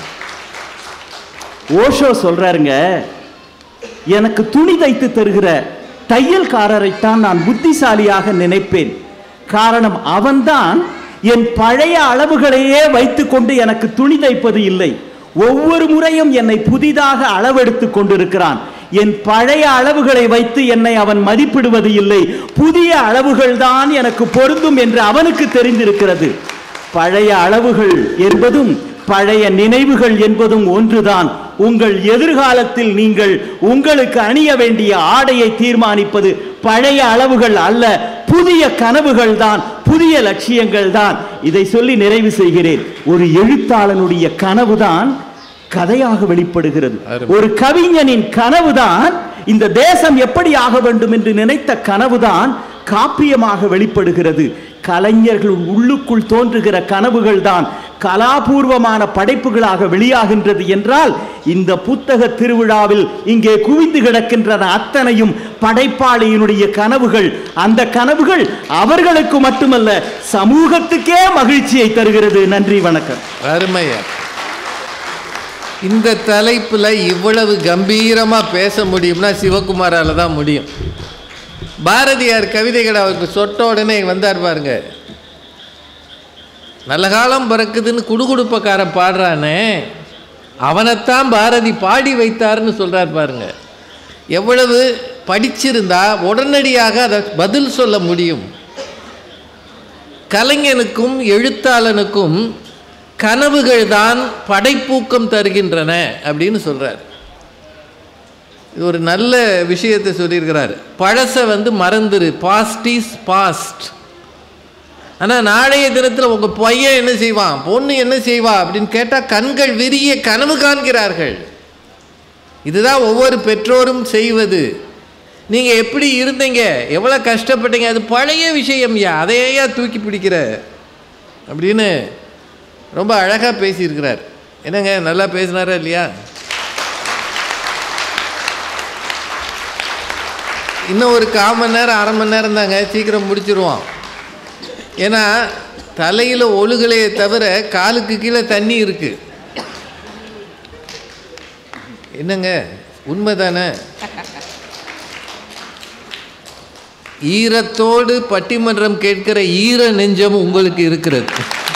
ஓஷோ சொல்றாருங்க எனக்கு துணி தைத்து தருகிற தையல்காரரைத்தான் நான் புத்திசாலியாக நினைப்பேன் காரணம் அவன்தான் என் பழைய அளவுகளையே வைத்துக்கொண்டு எனக்கு துணி தைப்பது இல்லை ஒவ்வொரு முறையும் என்னை புதிதாக அளவெடுத்து கொண்டிருக்கிறான் என் பழைய அளவுகளை வைத்து என்னை அவன் மதிப்பிடுவது இல்லை புதிய அளவுகள் தான் எனக்கு பொருந்தும் என்று அவனுக்கு தெரிந்திருக்கிறது பழைய அளவுகள் என்பதும் பழைய நினைவுகள் என்பதும் ஒன்றுதான் உங்கள் எதிர்காலத்தில் நீங்கள் உங்களுக்கு அணிய வேண்டிய ஆடையை தீர்மானிப்பது பழைய அளவுகள் அல்ல புதிய கனவுகள் தான் புதிய லட்சியங்கள் தான் இதை சொல்லி நிறைவு செய்கிறேன் ஒரு எழுத்தாளனுடைய கனவுதான் கதையாக வெளிப்படுகிறது அருமை. ஒரு கவிஞனின் கனவுதான் இந்த தேசம் எப்படி ஆக வேண்டும் என்று நினைத்த கனவுதான் காப்பியமாக வெளிப்படுகிறது கலைஞர்கள் உள்ளுக்குள் தோன்றுகிற கனவுகள் தான் கலாபூர்வமான படைப்புகளாக வெளியாகின்றது என்றால் இந்த புத்தக திருவிழாவில் இங்கே குவிந்து கிடக்கின்றன அத்தனையும் படைப்பாளியினுடைய கனவுகள் அந்த கனவுகள் அவர்களுக்கு மட்டுமல்ல சமூகத்துக்கே மகிழ்ச்சியை தருகிறது நன்றி வணக்கம் அருமையா இந்த தலைப்புல இவ்வளவு கம்பீரமா பேச முடியும்னா சிவகுமாரால தான் முடியும் பாரதியார் கவிதைகள் அவருக்கு சொட்ட உடனே வந்தார் பாருங்க நல்ல காலம் பிறக்குதுன்னு குடுகுடுப்பக்காரன் பாடுறானே அவனைத்தான் பாரதி பாடி வைத்தார்னு சொல்றார் பாருங்க எவ்வளவு படிச்சிருந்தா உடனடியாக அதை பதில் சொல்ல முடியும் கலைஞனுக்கும் எழுத்தாளனுக்கும் கனவுகள் தான் படைப்பூக்கம் தருகின்றன அப்படின்னு சொல்றார் இது ஒரு நல்ல விஷயத்தை சொல்லியிருக்கிறார் பழசை வந்து மறந்துரு பாஸ்ட் இஸ் பாஸ்ட் ஆனால் நாளைய தினத்தில் உங்கள் பையன் என்ன செய்வான் பொண்ணு என்ன செய்வா அப்படின்னு கேட்டால் கண்கள் விரிய கனவு காண்கிறார்கள் இதுதான் ஒவ்வொரு பெற்றோரும் செய்வது நீங்கள் எப்படி இருந்தீங்க எவ்வளோ கஷ்டப்பட்டீங்க அது பழைய விஷயம்யா அதையா தூக்கி பிடிக்கிற அப்படின்னு ரொம்ப அழகாக பேசியிருக்கிறார் என்னங்க நல்லா பேசினாரா இல்லையா இன்னும் ஒரு கால் மணி நேரம் அரை மணி நேரம் தாங்க சீக்கிரம் முடிச்சிருவோம் ஏன்னா தலையில் ஒழுகலையே தவிர காலுக்கு கீழே தண்ணி இருக்கு என்னங்க உண்மைதானே ஈரத்தோடு பட்டிமன்றம் கேட்கிற ஈர நெஞ்சம் உங்களுக்கு இருக்கிறது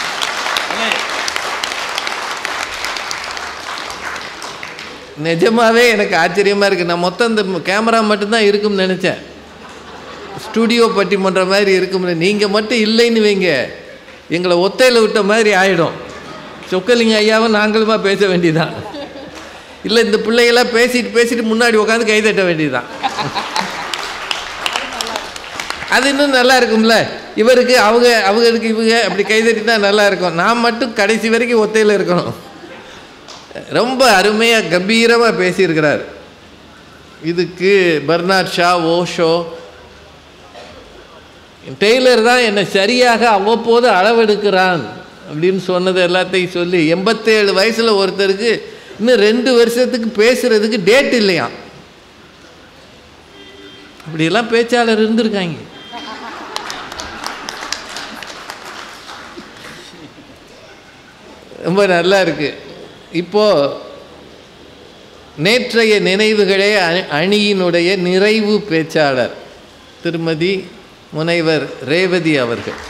நிஜமாவே எனக்கு ஆச்சரியமா இருக்கு நான் மொத்தம் இந்த கேமரா மட்டும்தான் இருக்கும்னு நினைச்சேன் ஸ்டுடியோ பட்டிமன்றம் மாதிரி இருக்கும்னு நீங்கள் மட்டும் இல்லைன்னு வைங்க எங்களை ஒத்தையில் விட்ட மாதிரி ஆயிடும் சொக்கலிங்க ஐயாவும் நாங்களுமா பேச வேண்டியதான் இல்லை இந்த பிள்ளைகளாம் பேசிட்டு பேசிட்டு முன்னாடி உட்காந்து கை தட்ட வேண்டியதுதான் அது இன்னும் நல்லா இருக்கும்ல இவருக்கு அவங்க அவங்களுக்கு இவங்க அப்படி கை தட்டினா நல்லா இருக்கும் நான் மட்டும் கடைசி வரைக்கும் ஒத்தையில் இருக்கணும் ரொம்ப அருமையாக கம்பீரமாக பேசியிருக்கிறார் இதுக்கு பர்னாட் ஷா ஓஷோ டெய்லர் தான் என்னை சரியாக அவ்வப்போது அளவெடுக்கிறான் அப்படின்னு சொன்னது எல்லாத்தையும் சொல்லி எண்பத்தேழு வயசில் ஒருத்தருக்கு இன்னும் ரெண்டு வருஷத்துக்கு பேசுறதுக்கு டேட் இல்லையாம் அப்படியெல்லாம் பேச்சாளர் இருந்திருக்காங்க ரொம்ப நல்லா இருக்கு இப்போ நேற்றைய நினைவுகளே அணி- அணியினுடைய நிறைவு பேச்சாளர் திருமதி முனைவர் ரேவதி அவர்கள்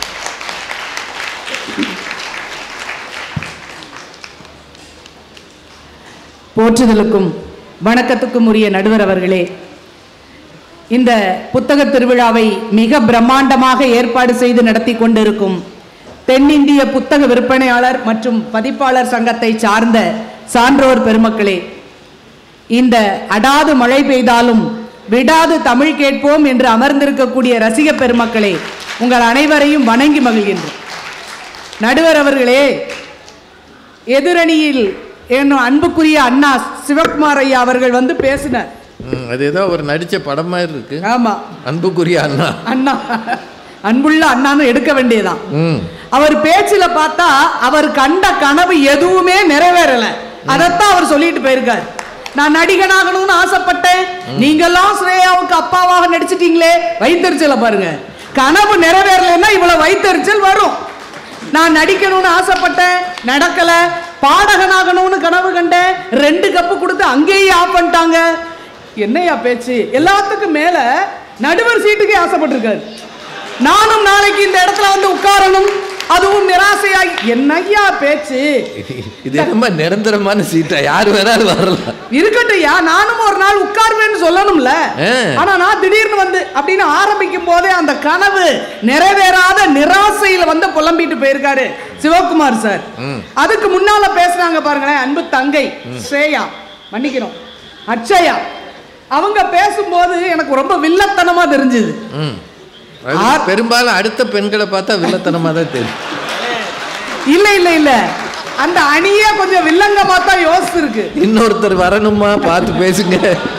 போற்றுதலுக்கும் வணக்கத்துக்கும் உரிய நடுவர் அவர்களே இந்த புத்தக திருவிழாவை மிக பிரம்மாண்டமாக ஏற்பாடு செய்து நடத்தி கொண்டிருக்கும் தென்னிந்திய புத்தக விற்பனையாளர் மற்றும் பதிப்பாளர் சங்கத்தை சார்ந்த சான்றோர் பெருமக்களே இந்த அடாது மழை பெய்தாலும் விடாது தமிழ் கேட்போம் என்று அமர்ந்திருக்கக்கூடிய ரசிக பெருமக்களே உங்கள் அனைவரையும் வணங்கி மகிழ்கின்றோம் நடுவர் அவர்களே எதிரணியில் என்னும் அன்புக்குரிய அண்ணா சிவகுமார் ஐயா அவர்கள் வந்து பேசினார் ம், அது ஏதோ அவர் நடித்த படம் மாதிரி இருக்கு ஆமா அன்புக்குரிய அண்ணா அண்ணா அன்புள்ள அண்ணான்னு எடுக்க வேண்டியதான் ம் அவர் பேச்சுல பார்த்தா அவர் கண்ட கனவு எதுவுமே நிறைவேறல அதைத்தான் அவர் சொல்லிட்டு போயிருக்காரு நான் நடிகனாகணும்னு ஆசைப்பட்டேன் நீங்கெல்லாம் ஸ்ரேயாவுக்கு அப்பாவாக நடிச்சிட்டீங்களே வைத்தறிச்சல பாருங்க கனவு நிறைவேறலைன்னா இவ்வளவு வைத்தறிச்சல் வரும் நான் நடிக்கணும்னு ஆசைப்பட்டேன் நடக்கல பாடகனாகணும்னு கனவு கண்டேன் ரெண்டு கப்பு கொடுத்து அங்கேயே ஆஃப் பண்ணிட்டாங்க என்னையா பேச்சு எல்லாத்துக்கும் மேல நடுவர் சீட்டுக்கே ஆசைப்பட்டிருக்காரு நானும் நாளைக்கு இந்த இடத்துல வந்து உட்காரணும் அதுவும் நிராசையாகி என்னய்யா பேச்சு இது ரொம்ப நிரந்தரமான சீட்டா யார் வேணாலும் வரலாம் இருக்கட்டும்யா நானும் ஒரு நாள் உட்காருவேன்னு சொல்லணும்ல ஆ. ஆனா நான் திடீர்னு வந்து அப்படின்னு ஆரம்பிக்கும் போதே அந்த கனவு நிறைவேறாத நிராசையில வந்து புலம்பிட்டு போயிருக்காரு சிவகுமார் சார் அதுக்கு முன்னால பேசுனாங்க பாருங்களேன் அன்பு தங்கை ஸ்ரேயா மன்னிக்கிறோம் அட்சயா அவங்க பேசும்போது எனக்கு ரொம்ப வில்லத்தனமா தெரிஞ்சது ம். அது பெரும்பாலும் அடுத்த பெண்களை பார்த்தா வில்லத்தனமா தான் தெரியும் இல்ல இல்ல இல்ல அந்த அணியே கொஞ்சம் வில்லங்கமா தான் யோசிச்சிருக்கு இன்னொருத்தர் வரணுமா பார்த்து பேசுங்க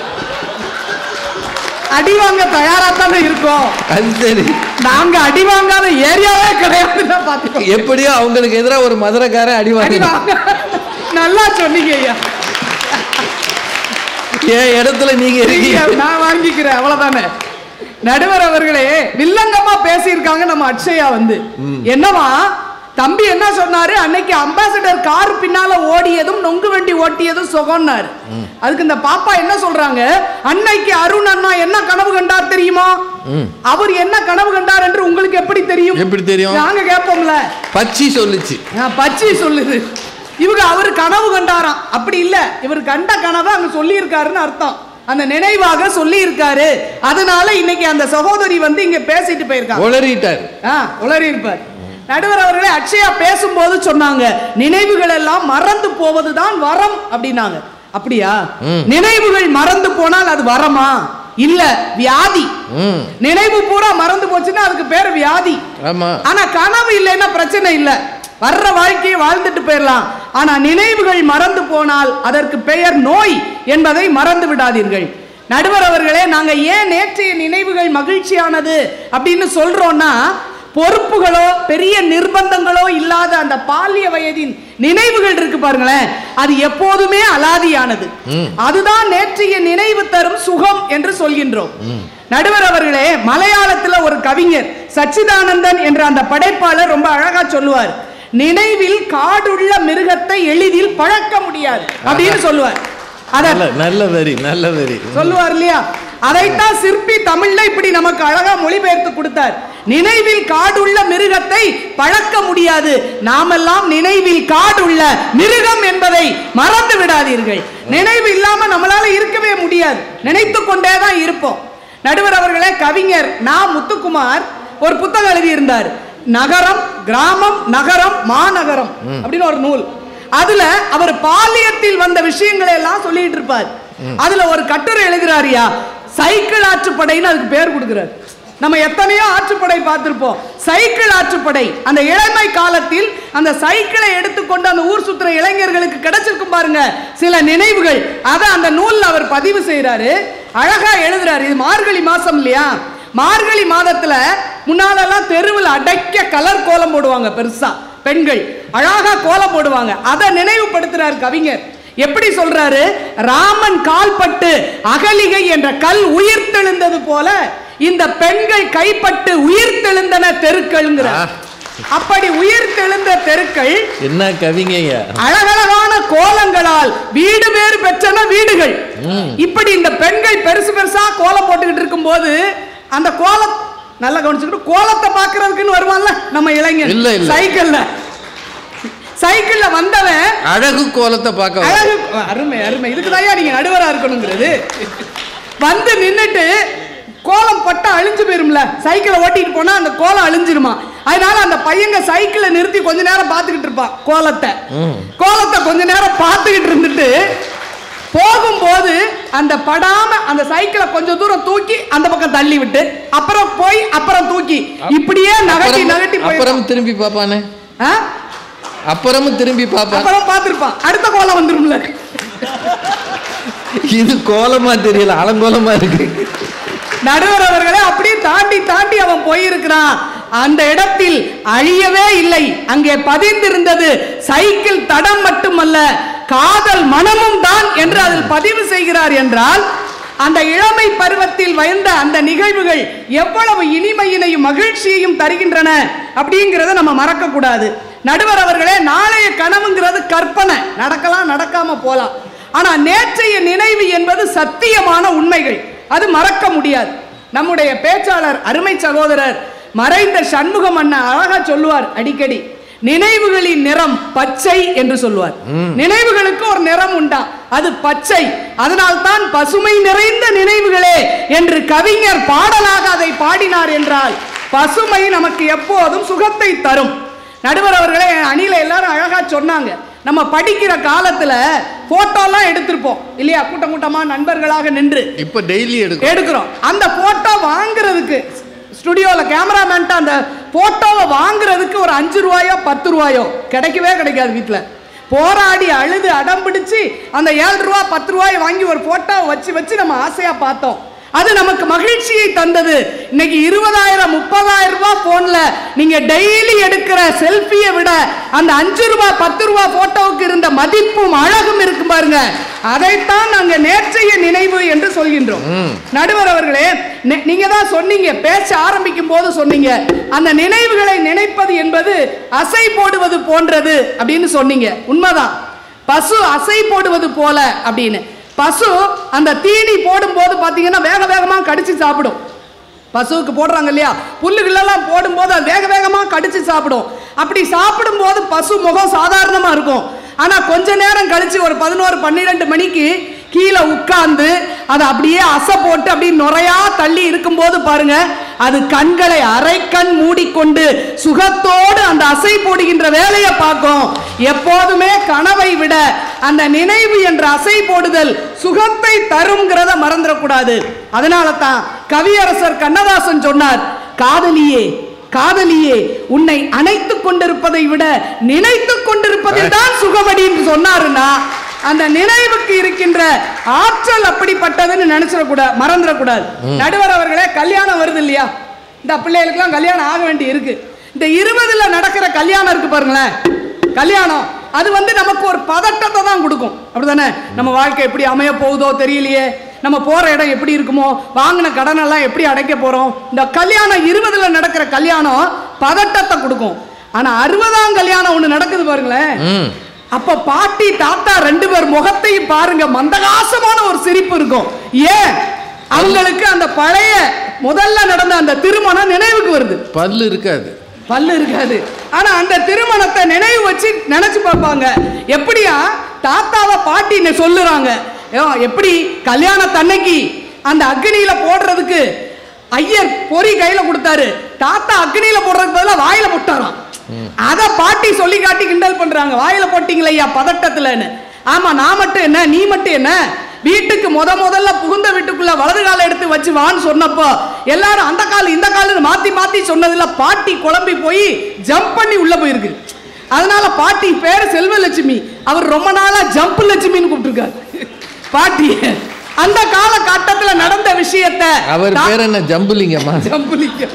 அடி வாங்க தயாரா தானே இருக்கோம் அது சரி நாங்க அடி வாங்காத ஏரியாவே கிடையாதுன்னு பாத்துக்கோ எப்படியோ அவங்களுக்கு எதிராக ஒரு மதுரைக்காரன் அடி அடி வாங்க வாங்க நல்லா சொன்னீங்க ஐயா என் இடத்துல நீங்க இருக்கீங்க நீங்க நான் வாங்கிக்கிறேன் அவ்வளவுதானே நடுவர் அவர்களே வில்லங்கமா பேசியிருக்காங்க நம்ம அக்ஷயா வந்து என்னவா தம்பி என்ன சொன்னாரு அன்னைக்கு அம்பாசிடர் கார் பின்னால ஓடியதும் நொங்கு வண்டி ஓட்டியதும் சுகம்னாரு அதுக்கு இந்த பாப்பா என்ன சொல்றாங்க அன்னைக்கு அருண் அண்ணா என்ன கனவு கண்டார் தெரியுமா அவர் என்ன கனவு கண்டார் என்று உங்களுக்கு எப்படி தெரியும் எப்படி தெரியும்? நாங்க கேட்போம்ல பச்சி சொல்லுச்சு ஆ, பச்சி சொல்லுது இவங்க அவர் கனவு கண்டாராம் அப்படி இல்ல இவர் கண்ட கனவை அங்க சொல்லி இருக்காருன்னு அர்த்தம் அந்த நினைவாக சொல்லி இருக்காரு அதனால இன்னைக்கு அந்த சகோதரி வந்து இங்க பேசிட்டு போயிருக்காங்க உளறிட்டார் ஆ, உளறி இருப்பார் நடுவர் அவர்களே அக்ஷயா பேசும்போது சொன்னாங்க நினைவுகள் எல்லாம் மறந்து போவதுதான் வரம் அப்படின்னாங்க அப்படியா நினைவுகள் மறந்து போனால் அது வரமா இல்ல வியாதி ம் நினைவு பூரா மறந்து போச்சுன்னா அதுக்கு பேர் வியாதி ஆமா ஆனா கனவு இல்லைன்னா பிரச்சனை இல்ல வர்ற வாழ்க்கையை வாழ்ந்துட்டு போயிடலாம் ஆனா நினைவுகள் மறந்து போனால் அதற்கு பெயர் நோய் என்பதை மறந்து விடாதீர்கள் நடுவர் அவர்களே நாங்க ஏன் நேற்றைய நினைவுகள் மகிழ்ச்சியானது அப்படின்னு சொல்றோம்னா பொறுப்புகளோ பெரிய நிர்பந்தங்களோ இல்லாத அந்த பால்ய வயதின் நினைவுகள் இருக்கு பாருங்களேன் அது எப்போதுமே அலாதியானது அதுதான் நேற்றைய நினைவு தரும் சுகம் என்று சொல்கின்றோம் நடுவர் அவர்களே மலையாளத்துல ஒரு கவிஞர் சச்சிதானந்தன் என்ற அந்த படைப்பாளர் ரொம்ப அழகா சொல்லுவார் நினைவில் காடுள்ள மிருகத்தை எளிதில் பழக்க முடியாது அப்படின்னு சொல்லுவார் அத நல்ல நல்ல வரி நல்ல வரி சொல்லுவார் இல்லையா அதைத்தான் சிற்பி தமிழ்ல இப்படி நமக்கு அழகா மொழிபெயர்த்து கொடுத்தார் நினைவில் காடுள்ள மிருகத்தை பழக்க முடியாது நாமெல்லாம் நினைவில் காடுள்ள மிருகம் என்பதை மறந்து விடாதீர்கள் நினைவு இல்லாம நம்மளால இருக்கவே முடியாது நினைத்து கொண்டே தான் இருப்போம் நடுவர் அவர்களே கவிஞர் நா முத்துக்குமார் ஒரு புத்தகம் எழுதியிருந்தார் நகரம் கிராமம் நகரம் மாநகரம் அப்படின்னு ஒரு நூல் அதுல அவர் பாலியத்தில் வந்த விஷயங்களை எல்லாம் சொல்லிட்டு இருப்பார் அதுல ஒரு கட்டுரை எழுதுறாருயா சைக்கிள் ஆற்றுப்படைன்னு அதுக்கு பேர் கொடுக்கிறார் நம்ம எத்தனையோ ஆற்றுப்படை பார்த்திருப்போம் சைக்கிள் ஆற்றுப்படை அந்த இளமை காலத்தில் அந்த சைக்கிளை எடுத்துக்கொண்டு அந்த ஊர் சுத்துற இளைஞர்களுக்கு கிடைச்சிருக்கும் பாருங்க சில நினைவுகள் அதை அந்த நூல்ல அவர் பதிவு செய்யறாரு அழகா எழுதுறாரு இது மார்கழி மாசம் இல்லையா மார்கழி மாதத்துல முன்னாலெல்லாம் தெருவில் அடைக்க கலர் கோலம் போடுவாங்க பெருசா பெண்கள் அழகா கோலம் போடுவாங்க அதை நினைவுபடுத்துறார் கவிஞர் எப்படி சொல்றாரு ராமன் கால்பட்டு அகலிகை என்ற கல் உயிர்த்தெழுந்தது போல இந்த பெண்கள் கைப்பட்டு உயிர்த்தெழுந்தன தெருக்கள்ங்கிறார் அப்படி உயிர்த்தெழுந்த தெருக்கள் என்ன கவிங்க அழகழகான கோலங்களால் வீடு பேறு பெற்றன வீடுகள் இப்படி இந்த பெண்கள் பெருசு பெருசா கோலம் போட்டுக்கிட்டு இருக்கும்போது அந்த கோலம் நல்லா கவனிச்சுக்கிட்டு கோலத்தை பார்க்கிறதுக்குன்னு வருவான்ல நம்ம இளைஞர் இல்ல, இல்ல. சைக்கிள்ல சைக்கிள்ல வந்தவன் அழகு கோலத்தை பார்க்க வர- அழகு அருமை அருமை இதுக்குதாயா நீங்க நடுவரா இருக்கணுங்கிறது வந்து நின்னுட்டு கோலம் பட்டா அழிஞ்சு போயிரும்ல சைக்கிளை ஓட்டிட்டு போனா அந்த கோலம் அழிஞ்சிருமா அதனால அந்த பையங்க சைக்கிளை நிறுத்தி கொஞ்ச நேரம் பார்த்துக்கிட்டு இருப்பான் கோலத்தை கோலத்தை கொஞ்ச நேரம் பார்த்துக்கிட்டு இருந்துட்டு போகும்போது அந்த படாம அந்த சைக்கிளை கொஞ்சம் தூரம் தூக்கி அந்த பக்கம் தள்ளி விட்டு அப்புறம் போய் அப்புறம் தூக்கி இப்படியே நகட்டி அப்புறம் நகட்டி போய் அப்புறம் திரும்பி பார்ப்பானே அப்புறமும் திரும்பி பார்ப்பான் அப்புறம் பார்த்திருப்பான் அடுத்த கோலம் வந்துரும்ல இது கோலமா தெரியல அலங்கோலமா இருக்கு நடுவர் அவர்களே அப்படியே தாண்டி தாண்டி அவன் போயிருக்கிறான் அந்த இடத்தில் அழியவே இல்லை அங்கே பதிந்திருந்தது சைக்கிள் தடம் மட்டுமல்ல காதல் மனமும் தான் என்று அதில் பதிவு செய்கிறார் என்றால் அந்த இளமை பருவத்தில் வந்த அந்த நிகழ்வுகள் எவ்வளவு இனிமையினையும் மகிழ்ச்சியையும் தருகின்றன அப்படிங்கிறத நம்ம மறக்க கூடாது நடுவர் அவர்களே நாளைய கனவுங்கிறது கற்பனை நடக்கலாம் நடக்காம போலாம் ஆனா நேற்றைய நினைவு என்பது சத்தியமான உண்மைகள் அது மறக்க முடியாது நம்முடைய பேச்சாளர் அருமை சகோதரர் மறைந்த சண்முகம் அண்ணன் அழகா சொல்லுவார் அடிக்கடி நினைவுகளின் நிறம் பச்சை என்று சொல்லுவார் நினைவுகளுக்கு ஒரு நிறம் உண்டா அது பச்சை அதனால்தான் பசுமை நிறைந்த நினைவுகளே என்று கவிஞர் பாடலாக அதை பாடினார் என்றால் பசுமை நமக்கு எப்போதும் சுகத்தை தரும் நடுவர் அவர்களே அணில எல்லாரும் அழகா சொன்னாங்க நம்ம படிக்கிற காலத்துல போட்டோலாம் எடுத்திருப்போம் இல்லையா கூட்டம் கூட்டமா நண்பர்களாக நின்று இப்போ டெய்லி எடுக்கும் எடுக்கிறோம் அந்த போட்டோ வாங்குறதுக்கு ஸ்டுடியோல கேமராமேன்ட்ட அந்த போட்டோவை வாங்குறதுக்கு ஒரு அஞ்சு ரூபாயோ பத்து ரூபாயோ கிடைக்கவே கிடைக்காது வீட்டில் போராடி அழுது அடம் பிடிச்சு அந்த ஏழு ரூபா பத்து ரூபாயை வாங்கி ஒரு போட்டோவை வச்சு வச்சு நம்ம ஆசையா பார்த்தோம் அது நமக்கு மகிழ்ச்சியை தந்தது இன்னைக்கு இருபதாயிரம் முப்பதாயிரம் ரூபாய் போன்ல நீங்க டெய்லி எடுக்கிற செல்ஃபியை விட அந்த அஞ்சு ரூபாய் பத்து ரூபாய் போட்டோவுக்கு இருந்த மதிப்பும் அழகும் இருக்கு பாருங்க அதைத்தான் நாங்க நேற்றைய நினைவு என்று சொல்கின்றோம் நடுவர் அவர்களே நெ- நீங்க தான் சொன்னீங்க பேச ஆரம்பிக்கும் போது சொன்னீங்க அந்த நினைவுகளை நினைப்பது என்பது அசை போடுவது போன்றது அப்படின்னு சொன்னீங்க உண்மைதான் பசு அசை போடுவது போல அப்படின்னு பசு அந்த தீனி போடும்போது பார்த்தீங்கன்னா வேக வேகமாக கடிச்சு சாப்பிடும் பசுவுக்கு போடுறாங்க இல்லையா புல்லுகளெல்லாம் போடும்போது அது வேக வேகமாக கடிச்சு சாப்பிடும் அப்படி சாப்பிடும்போது பசு முகம் சாதாரணமாக இருக்கும் ஆனால் கொஞ்ச நேரம் கழிச்சு ஒரு பதினோரு பன்னிரெண்டு மணிக்கு கீழே உட்கார்ந்து அதை அப்படியே அசை போட்டு அப்படியே நுரையா தள்ளி இருக்கும்போது பாருங்க அது கண்களை அரைக்கண் மூடிக்கொண்டு சுகத்தோடு அந்த அசை போடுகின்ற வேலையை பார்க்கும் எப்போதுமே கனவை விட அந்த நினைவு என்ற அசை போடுதல் சுகத்தை தருங்கிறத மறந்துடக்கூடாது அதனால தான் கவியரசர் கண்ணதாசன் சொன்னார் காதலியே காதலியே உன்னை அணைத்துக் கொண்டிருப்பதை விட நினைத்துக் கொண்டிருப்பதில் தான் சுகமடி என்று சொன்னாருன்னா அந்த நினைவுக்கு இருக்கின்ற ஆற்றல் அப்படிப்பட்டதுன்னு நினைச்சிடக்கூடாது மறந்துடக்கூடாது நடுவர் அவர்களே கல்யாணம் வருது இல்லையா இந்த பிள்ளைகளுக்கெல்லாம் கல்யாணம் ஆக வேண்டி இருக்கு இந்த இருபதுல நடக்கிற கல்யாணம் இருக்கு பாருங்களேன் கல்யாணம் அது வந்து நமக்கு ஒரு பதட்டத்தை தான் கொடுக்கும் அப்படிதானே நம்ம வாழ்க்கை எப்படி அமைய போகுதோ தெரியலையே நம்ம போற இடம் எப்படி இருக்குமோ வாங்கின கடன் எல்லாம் எப்படி அடைக்க போறோம் இந்த கல்யாணம் இருபதுல நடக்கிற கல்யாணம் பதட்டத்தை கொடுக்கும் ஆனா அறுபதாம் கல்யாணம் ஒண்ணு நடக்குது பாருங்களேன் ம் அப்ப பாட்டி தாத்தா ரெண்டு பேர் முகத்தையும் பாருங்க மந்தகாசமான ஒரு சிரிப்பு இருக்கும் ஏன் அவங்களுக்கு அந்த பழைய முதல்ல நடந்த அந்த திருமணம் நினைவுக்கு வருது பல்லு இருக்காது பல்லு இருக்காது ஆனா அந்த திருமணத்தை நினைவு வச்சு நினைச்சு பார்ப்பாங்க எப்படியா தாத்தாவை பாட்டி என்ன சொல்லுறாங்க ஏ, எப்படி கல்யாணத்தன்னைக்கு அந்த அக்னியில போடுறதுக்கு ஐயர் பொறி கையில கொடுத்தாரு தாத்தா அக்னியில போடுறதுக்கு பதிலா வாயில போட்டாராம் அத பாட்டி சொல்லி காட்டி கிண்டல் பண்றாங்க வாயில போட்டீங்களே ஐயா பதட்டத்துலன்னு ஆமா நான் மட்டும் என்ன நீ மட்டும் என்ன வீட்டுக்கு முத முதல்ல புகுந்த வீட்டுக்குள்ள வலது காலை எடுத்து வச்சு வான்னு சொன்னப்போ எல்லாரும் அந்த கால் இந்த கால் மாத்தி மாத்தி சொன்னதுல பாட்டி குழம்பி போய் ஜம்ப் பண்ணி உள்ள போயிருக்கு அதனால பாட்டி பேரு செல்வலட்சுமி அவர் ரொம்ப நாளா ஜம்ப் லட்சுமின்னு கூப்பிட்டுருக்காரு பாட்டி அந்த காலகட்டத்துல நடந்த விஷயத்தை அவர் தா- பேர் என்ன ஜம்புலிங்கம்மா ஜம்புலிங்கம்.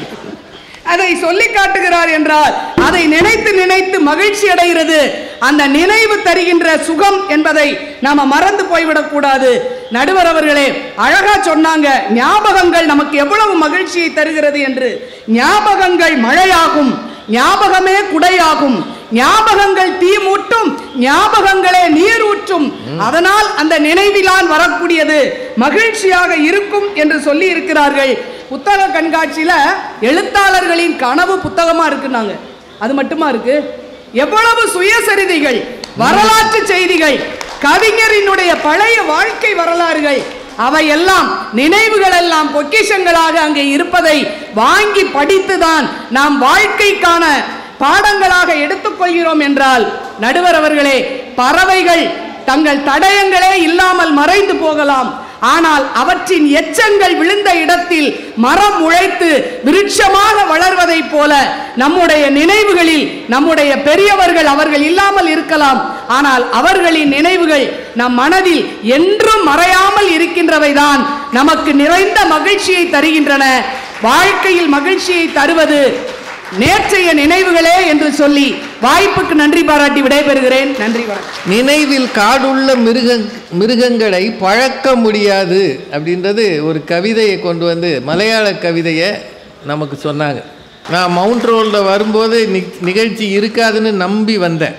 அதை சொல்லி காட்டுகிறார் என்றால் அதை நினைத்து நினைத்து மகிழ்ச்சி அடைகிறது அந்த நினைவு தருகின்ற சுகம் என்பதை நாம மறந்து போய்விடக் கூடாது நடுவர் அவர்களே அழகா சொன்னாங்க ஞாபகங்கள் நமக்கு எவ்வளவு மகிழ்ச்சியை தருகிறது என்று ஞாபகங்கள் மழையாகும் ஞாபகமே குடையாகும் ஞாபகங்கள் தீ மூட்டும் ஞாபகங்களே நீர் ஊற்றும் அதனால் அந்த நினைவிலான் வரக்கூடியது மகிழ்ச்சியாக இருக்கும் என்று சொல்லி இருக்கிறார்கள் புத்தக கண்காட்சியில எழுத்தாளர்களின் கனவு புத்தகமா இருக்குன்னாங்க அது மட்டுமா இருக்கு எவ்வளவு சுயசரிதைகள் வரலாற்று செய்திகள் கவிஞரினுடைய பழைய வாழ்க்கை வரலாறுகள் அவையெல்லாம் நினைவுகள் எல்லாம் பொக்கிஷங்களாக அங்கே இருப்பதை வாங்கி படித்துதான் நாம் வாழ்க்கைக்கான பாடங்களாக எடுத்துக்கொள்கிறோம் என்றால் நடுவர் அவர்களே பறவைகள் தங்கள் தடயங்களே இல்லாமல் மறைந்து போகலாம் ஆனால் அவற்றின் எச்சங்கள் விழுந்த இடத்தில் மரம் முளைத்து விருட்சமாக வளர்வதைப் போல நம்முடைய நினைவுகளில் நம்முடைய பெரியவர்கள் அவர்கள் இல்லாமல் இருக்கலாம் ஆனால் அவர்களின் நினைவுகள் நம் மனதில் என்றும் மறையாமல் இருக்கின்றவைதான் நமக்கு நிறைந்த மகிழ்ச்சியை தருகின்றன வாழ்க்கையில் மகிழ்ச்சியை தருவது நேற்றைய நினைவுகளே என்று சொல்லி வாய்ப்புக்கு நன்றி பாராட்டி விடைபெறுகிறேன் நன்றி வணக்கம் நினைவில் காடுள்ள மிருக மிருகங்களை பழக்க முடியாது அப்படின்றது ஒரு கவிதையை கொண்டு வந்து மலையாள கவிதையை நமக்கு சொன்னாங்க நான் மவுண்ட் ரோடில் வரும்போது நி- நிகழ்ச்சி இருக்காதுன்னு நம்பி வந்தேன்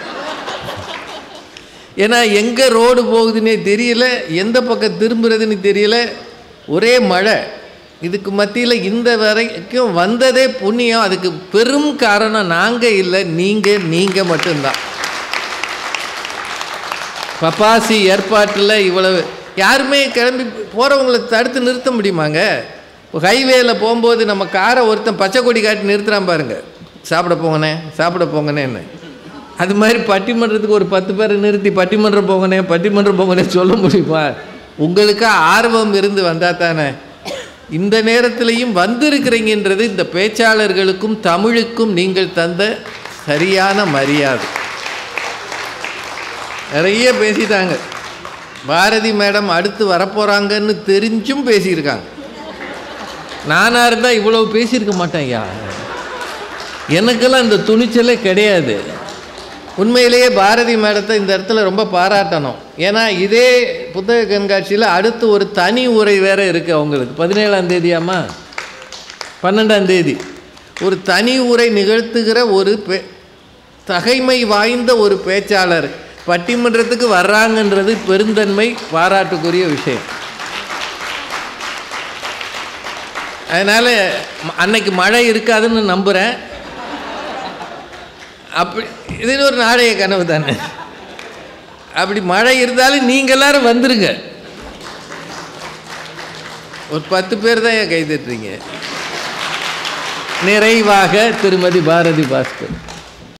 ஏன்னா எங்கே ரோடு போகுதுன்னே தெரியல எந்த பக்கம் திரும்புறதுன்னு தெரியல ஒரே மழை இதுக்கு மத்தியில் இந்த வரைக்கும் வந்ததே புண்ணியம் அதுக்கு பெரும் காரணம் நாங்கள் இல்லை நீங்கள் நீங்கள் மட்டும்தான் பப்பாசி ஏற்பாட்டில் இவ்வளவு யாருமே கிளம்பி போகிறவங்களை தடுத்து நிறுத்த முடியுமாங்க ஹைவேல போகும்போது நம்ம காரை ஒருத்தன் பச்சை கொடி காட்டி நிறுத்துறான் பாருங்க சாப்பிட போங்கண்ணே சாப்பிட போங்கண்ணேன்னு அது மாதிரி பட்டிமன்றத்துக்கு ஒரு பத்து பேரை நிறுத்தி பட்டிமன்றம் போங்கண்ணே பட்டிமன்றம் போங்கண்ணே சொல்ல முடியுமா உங்களுக்கு ஆர்வம் இருந்து வந்தால் தானே இந்த நேரத்திலையும் வந்திருக்கிறீங்கன்றது இந்த பேச்சாளர்களுக்கும் தமிழுக்கும் நீங்கள் தந்த சரியான மரியாதை நிறைய பேசிட்டாங்க பாரதி மேடம் அடுத்து வரப்போகிறாங்கன்னு தெரிஞ்சும் பேசியிருக்காங்க நானாக இருந்தால் இவ்வளவு பேசியிருக்க மாட்டேன் ஐயா எனக்கெல்லாம் இந்த துணிச்சலே கிடையாது உண்மையிலேயே பாரதி மேடத்தை இந்த இடத்துல ரொம்ப பாராட்டணும் ஏன்னா இதே புத்தக கண்காட்சியில் அடுத்து ஒரு தனி உரை வேற இருக்குது அவங்களுக்கு பதினேழாம் தேதியாம்மா பன்னெண்டாம் தேதி ஒரு தனி உரை நிகழ்த்துகிற ஒரு பே தகைமை வாய்ந்த ஒரு பேச்சாளர் பட்டிமன்றத்துக்கு வர்றாங்கன்றது பெருந்தன்மை பாராட்டுக்குரிய விஷயம் அதனால் அன்னைக்கு மழை இருக்காதுன்னு நம்புகிறேன் அப்படி இது ஒரு நாளைய கனவு தானே அப்படி மழை இருந்தாலும் நீங்கள் எல்லாரும் வந்துருங்க ஒரு பத்து பேர் தான் ஏன் கை தட்டுறீங்க நிறைவாக திருமதி பாரதி பாஸ்கர்